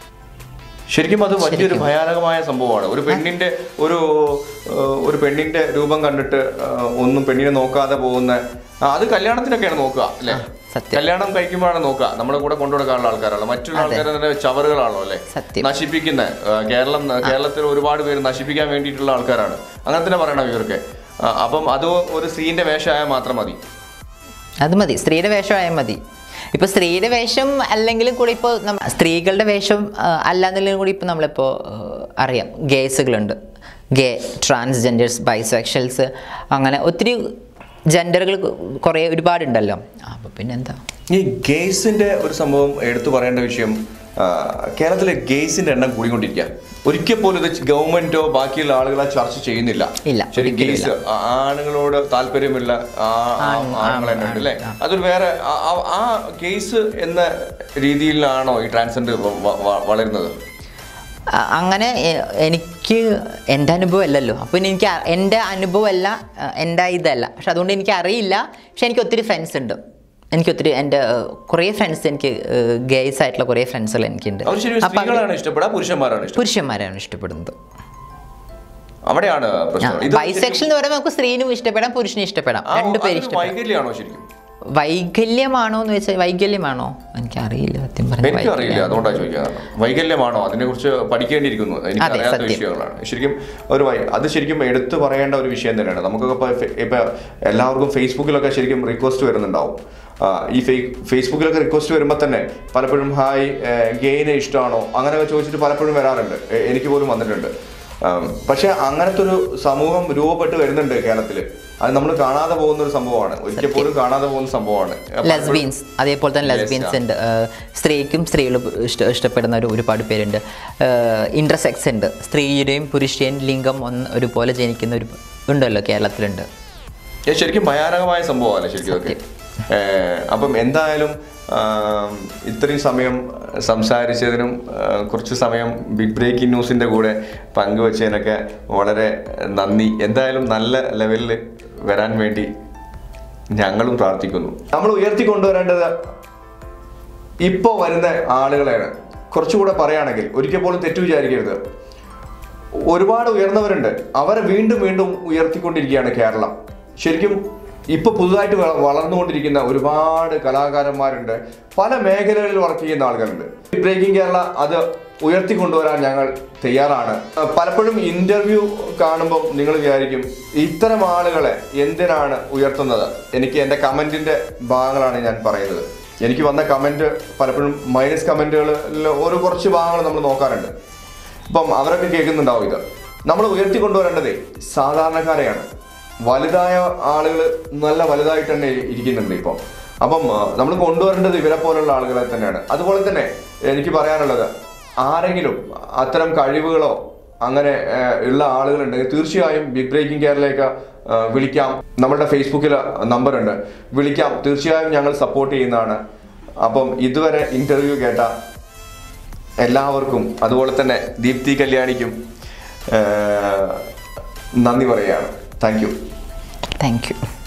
ശരിക്കും അത് വലിയൊരു ഭയാനകമായ സംഭവമാണ് ഒരു പെണ്ണിന്റെ ഒരു ഏഹ്, ഒരു പെണ്ണിന്റെ രൂപം കണ്ടിട്ട് ഏഹ്, ഒന്നും പെണ്ണിനെ നോക്കാതെ പോകുന്ന ആ, അത് കല്യാണത്തിനൊക്കെയാണ് നോക്കുക അല്ലേ സത്യം. കല്യാണം കഴിക്കുമ്പോഴാണ് നോക്കുക നമ്മുടെ കൂടെ കൊണ്ടുകൊടുക്കാനുള്ള ആൾക്കാരാണല്ലോ മറ്റുള്ള ആൾക്കാരെ ചവറുകളാണോ അല്ലേ സത്യം. നശിപ്പിക്കുന്ന ഏഹ്, കേരളം കേരളത്തിൽ ഒരുപാട് പേര് നശിപ്പിക്കാൻ വേണ്ടിയിട്ടുള്ള ആൾക്കാരാണ് അങ്ങനെ തന്നെ പറയണം ഇവർക്ക് ആ, അപ്പം അത് ഒരു സ്ത്രീന്റെ വേഷമായാൽ മാത്രം മതി അത് മതി സ്ത്രീയുടെ വേഷമായാൽ മതി ഇപ്പോൾ സ്ത്രീയുടെ വേഷം അല്ലെങ്കിലും കൂടി ഇപ്പോൾ നമ്മ സ്ത്രീകളുടെ വേഷം ആ, അല്ലാന്നുള്ളതും കൂടി ഇപ്പോൾ നമ്മളിപ്പോൾ ആ, അറിയാം ഗേസുകളുണ്ട് ഗേ ട്രാൻസ്ജെൻഡേഴ്സ് ബൈസെക്ഷൽസ് അങ്ങനെ ഒത്തിരി ജെൻഡറുകൾ കുറേ ഒരുപാടുണ്ടല്ലോ അപ്പോൾ പിന്നെന്താ ഈ ഗെയ്സിന്റെ ഒരു സംഭവം എടുത്തു പറയേണ്ട വിഷയം ആ, കേരളത്തിലെ ഗെയ്സിന്റെ എണ്ണം കൂടിക്കൊണ്ടിരിക്കുക ഒരിക്കൽ പോലും ഇത് ഗവൺമെന്റോ ബാക്കിയുള്ള ആളുകളോ ചർച്ച ചെയ്യുന്നില്ല ഇല്ല, ശരി ഒരിക്കലും ഗെയ്സ് ആ- ആണുങ്ങളോട് താല്പര്യമില്ല ആ- ആ- ആണുങ്ങൾ തന്നെ ഉണ്ട് അല്ലേ അതൊരു വേറെ ആ- ആ- ആ ഗെയ്സ് എന്ന രീതിയിലാണോ ഈ ട്രാൻസ്ജെൻഡർ വളരുന്നത് ആ, അങ്ങനെ എ- എനിക്ക് എൻ്റെ അനുഭവം അല്ലല്ലോ അപ്പോൾ പിന്നെ എനിക്ക് അ- എൻ്റെ അനുഭവമല്ല ആ, എൻ്റെ ഇതല്ല പക്ഷെ അതുകൊണ്ട് എനിക്ക് അറിയില്ല പക്ഷെ എനിക്ക് ഒത്തിരി ഫ്രണ്ട്സ് ഉണ്ട് എനിക്ക് ഒത്തിരി എൻ്റെ ആ, കുറേ ഫ്രണ്ട്സ് എനിക്ക് ഗേസ് ആയിട്ടുള്ള കുറേ ഫ്രണ്ട്സുകൾ എനിക്കുണ്ട് അവർ ശരി അപ്പം സ്ത്രീകളാണ് ഇഷ്ടപ്പെടുക പുരുഷന്മാരാണ് ഇഷ്ടം പുരുഷന്മാരാണ് ഇഷ്ടപ്പെടുന്നത് അവിടെയാണ് പ്രശ്നം ഇത് ബൈസെക്ഷൻ എന്ന് പറയുമ്പോൾ നമുക്ക് സ്ത്രീനും ഇഷ്ടപ്പെടാം പുരുഷനും ഇഷ്ടപ്പെടാം ആ, രണ്ടുപേരും അതൊരു ഇഷ്ടപ്പെടാം വൈകല്യമാണോ ശരിക്കും വൈകല്യമാണോ എന്ന് വെച്ചാൽ വൈകല്യമാണോ എനിക്കറിയില്ല സത്യം പറഞ്ഞാൽ എനിക്കും അറിയില്ല അതുകൊണ്ടാണ് ചോദിക്കാൻ കാരണം വൈകല്യമാണോ അതിനെ കുറിച്ച് പഠിക്കേണ്ടിയിരിക്കുന്നു എനിക്ക് അതെ, അറിയാത്ത സത്യം. വിഷയങ്ങളാണ് ശരിക്കും ഒരു വൈ അത് ശരിക്കും എടുത്തു പറയേണ്ട ഒരു വിഷയം തന്നെയാണ് നമുക്കൊക്കെ ഇപ്പൊ ഫെ- ഇപ്പൊ എല്ലാവർക്കും ഫേസ്ബുക്കിലൊക്കെ ശരിക്കും റിക്വസ്റ്റ് വരുന്നുണ്ടാവും ആ, ഈ ഫേക്ക് ഫേസ്ബുക്കിലൊക്കെ റിക്വസ്റ്റ് വരുമ്പോൾ തന്നെ പലപ്പോഴും ഹായ് ഗെയിനെ ഇഷ്ടമാണോ അങ്ങനെയൊക്കെ ചോദിച്ചിട്ട് പലപ്പോഴും വരാറുണ്ട് എ- എനിക്ക് പോലും വന്നിട്ടുണ്ട് ആം, പക്ഷെ അങ്ങനത്തെ ഒരു സമൂഹം രൂപപ്പെട്ട് വരുന്നുണ്ട് കേരളത്തിൽ അത് നമ്മൾ കാണാതെ പോകുന്ന ഒരു സംഭവമാണ് ഒരിക്കൽ പോലും കാണാതെ പോകുന്ന സംഭവമാണ് ലെസ്ബിയൻസ് അതേപോലെ തന്നെ ലെസ്ബിയൻസ് ഉണ്ട് ഏഹ് സ്ത്രീക്കും സ്ത്രീകളും ഇഷ്ട ഇഷ്ടപ്പെടുന്ന ഒരു ഒരുപാട് പേരുണ്ട് ഇൻ്റർസെക്സ് ഉണ്ട് സ്ത്രീയുടെയും പുരുഷൻ്റെയും ലിംഗം ഒന്ന് ഒരുപോലെ ജനിക്കുന്ന ഒരു ഉണ്ടല്ലോ കേരളത്തിലുണ്ട് ഇത് ശരിക്കും ഭയാനകമായ സംഭവമല്ലേ ശരിക്കും ഇതൊക്കെ ഏഹ് അപ്പം എന്തായാലും ആം, ഇത്രയും സമയം സംസാരിച്ചതിനും ആ, കുറച്ച് സമയം ബിഗ് ബ്രേക്കിംഗ് ന്യൂസിൻ്റെ കൂടെ പങ്കുവച്ചതിനൊക്കെ വളരെ നന്ദി എന്തായാലും നല്ല ലെവലിൽ വരാൻ വേണ്ടി ഞങ്ങളും പ്രാർത്ഥിക്കുന്നു നമ്മൾ ഉയർത്തിക്കൊണ്ടുവരേണ്ടത് ഇപ്പോൾ വരുന്ന ആളുകളെയാണ് കുറച്ചുകൂടെ പറയുകയാണെങ്കിൽ ഒരിക്കൽ പോലും തെറ്റു വിചാരിക്കരുത് ഒരുപാട് ഉയർന്നവരുണ്ട് അവരെ വീണ്ടും വീണ്ടും ഉയർത്തിക്കൊണ്ടിരിക്കുകയാണ് കേരളം ശരിക്കും ഇപ്പൊ പുതുതായിട്ട് വള- വളർന്നുകൊണ്ടിരിക്കുന്ന ഒരുപാട് കലാകാരന്മാരുണ്ട് പല മേഖലകളിൽ വർക്ക് ചെയ്യുന്ന ആളുകളുണ്ട് ബ്രേക്കിംഗ് കേരള അത് ഉയർത്തിക്കൊണ്ടുവരാൻ ഞങ്ങൾ തയ്യാറാണ് അഹ് പലപ്പോഴും ഇന്റർവ്യൂ കാണുമ്പോൾ നിങ്ങൾ വിചാരിക്കും ഇത്തരം ആളുകളെ എന്തിനാണ് ഉയർത്തുന്നത് എനിക്ക് എൻ്റെ കമന്റിന്റെ ഭാഗങ്ങളാണ് ഞാൻ പറയുന്നത് എനിക്ക് വന്ന കമന്റ് പലപ്പോഴും മൈനസ് കമന്റുകളിൽ ഓരോ കുറച്ച് ഭാഗങ്ങൾ നമ്മൾ നോക്കാറുണ്ട് അപ്പം അവരൊക്കെ കേൾക്കുന്നുണ്ടാവും ഇത് നമ്മൾ ഉയർത്തിക്കൊണ്ടുവരേണ്ടതേ സാധാരണക്കാരെയാണ് വലുതായ ആളുകൾ നല്ല വലുതായിട്ട് തന്നെ ഇരിക്കുന്നുണ്ട് ഇപ്പം അപ്പം നമ്മൾ കൊണ്ടുവരേണ്ടത് ഇവരെ പോലുള്ള ആളുകളെ തന്നെയാണ് അതുപോലെ തന്നെ എനിക്ക് പറയാനുള്ളത് ആരെങ്കിലും അത്തരം കഴിവുകളോ അങ്ങനെ ഏഹ്, ഉള്ള ആളുകളുണ്ടെങ്കിൽ തീർച്ചയായും ബിഗ് ബ്രേക്കിംഗ് കെയറിലേക്ക് ഏഹ്, വിളിക്കാം നമ്മളുടെ ഫേസ്ബുക്കിൽ നമ്പർ ഉണ്ട് വിളിക്കാം തീർച്ചയായും ഞങ്ങൾ സപ്പോർട്ട് ചെയ്യുന്നതാണ് അപ്പം ഇതുവരെ ഇന്റർവ്യൂ കേട്ട എല്ലാവർക്കും അതുപോലെ തന്നെ ദീപ്തി കല്യാണിക്കും ഏഹ്, നന്ദി പറയുകയാണ് താങ്ക് യു താങ്ക് യു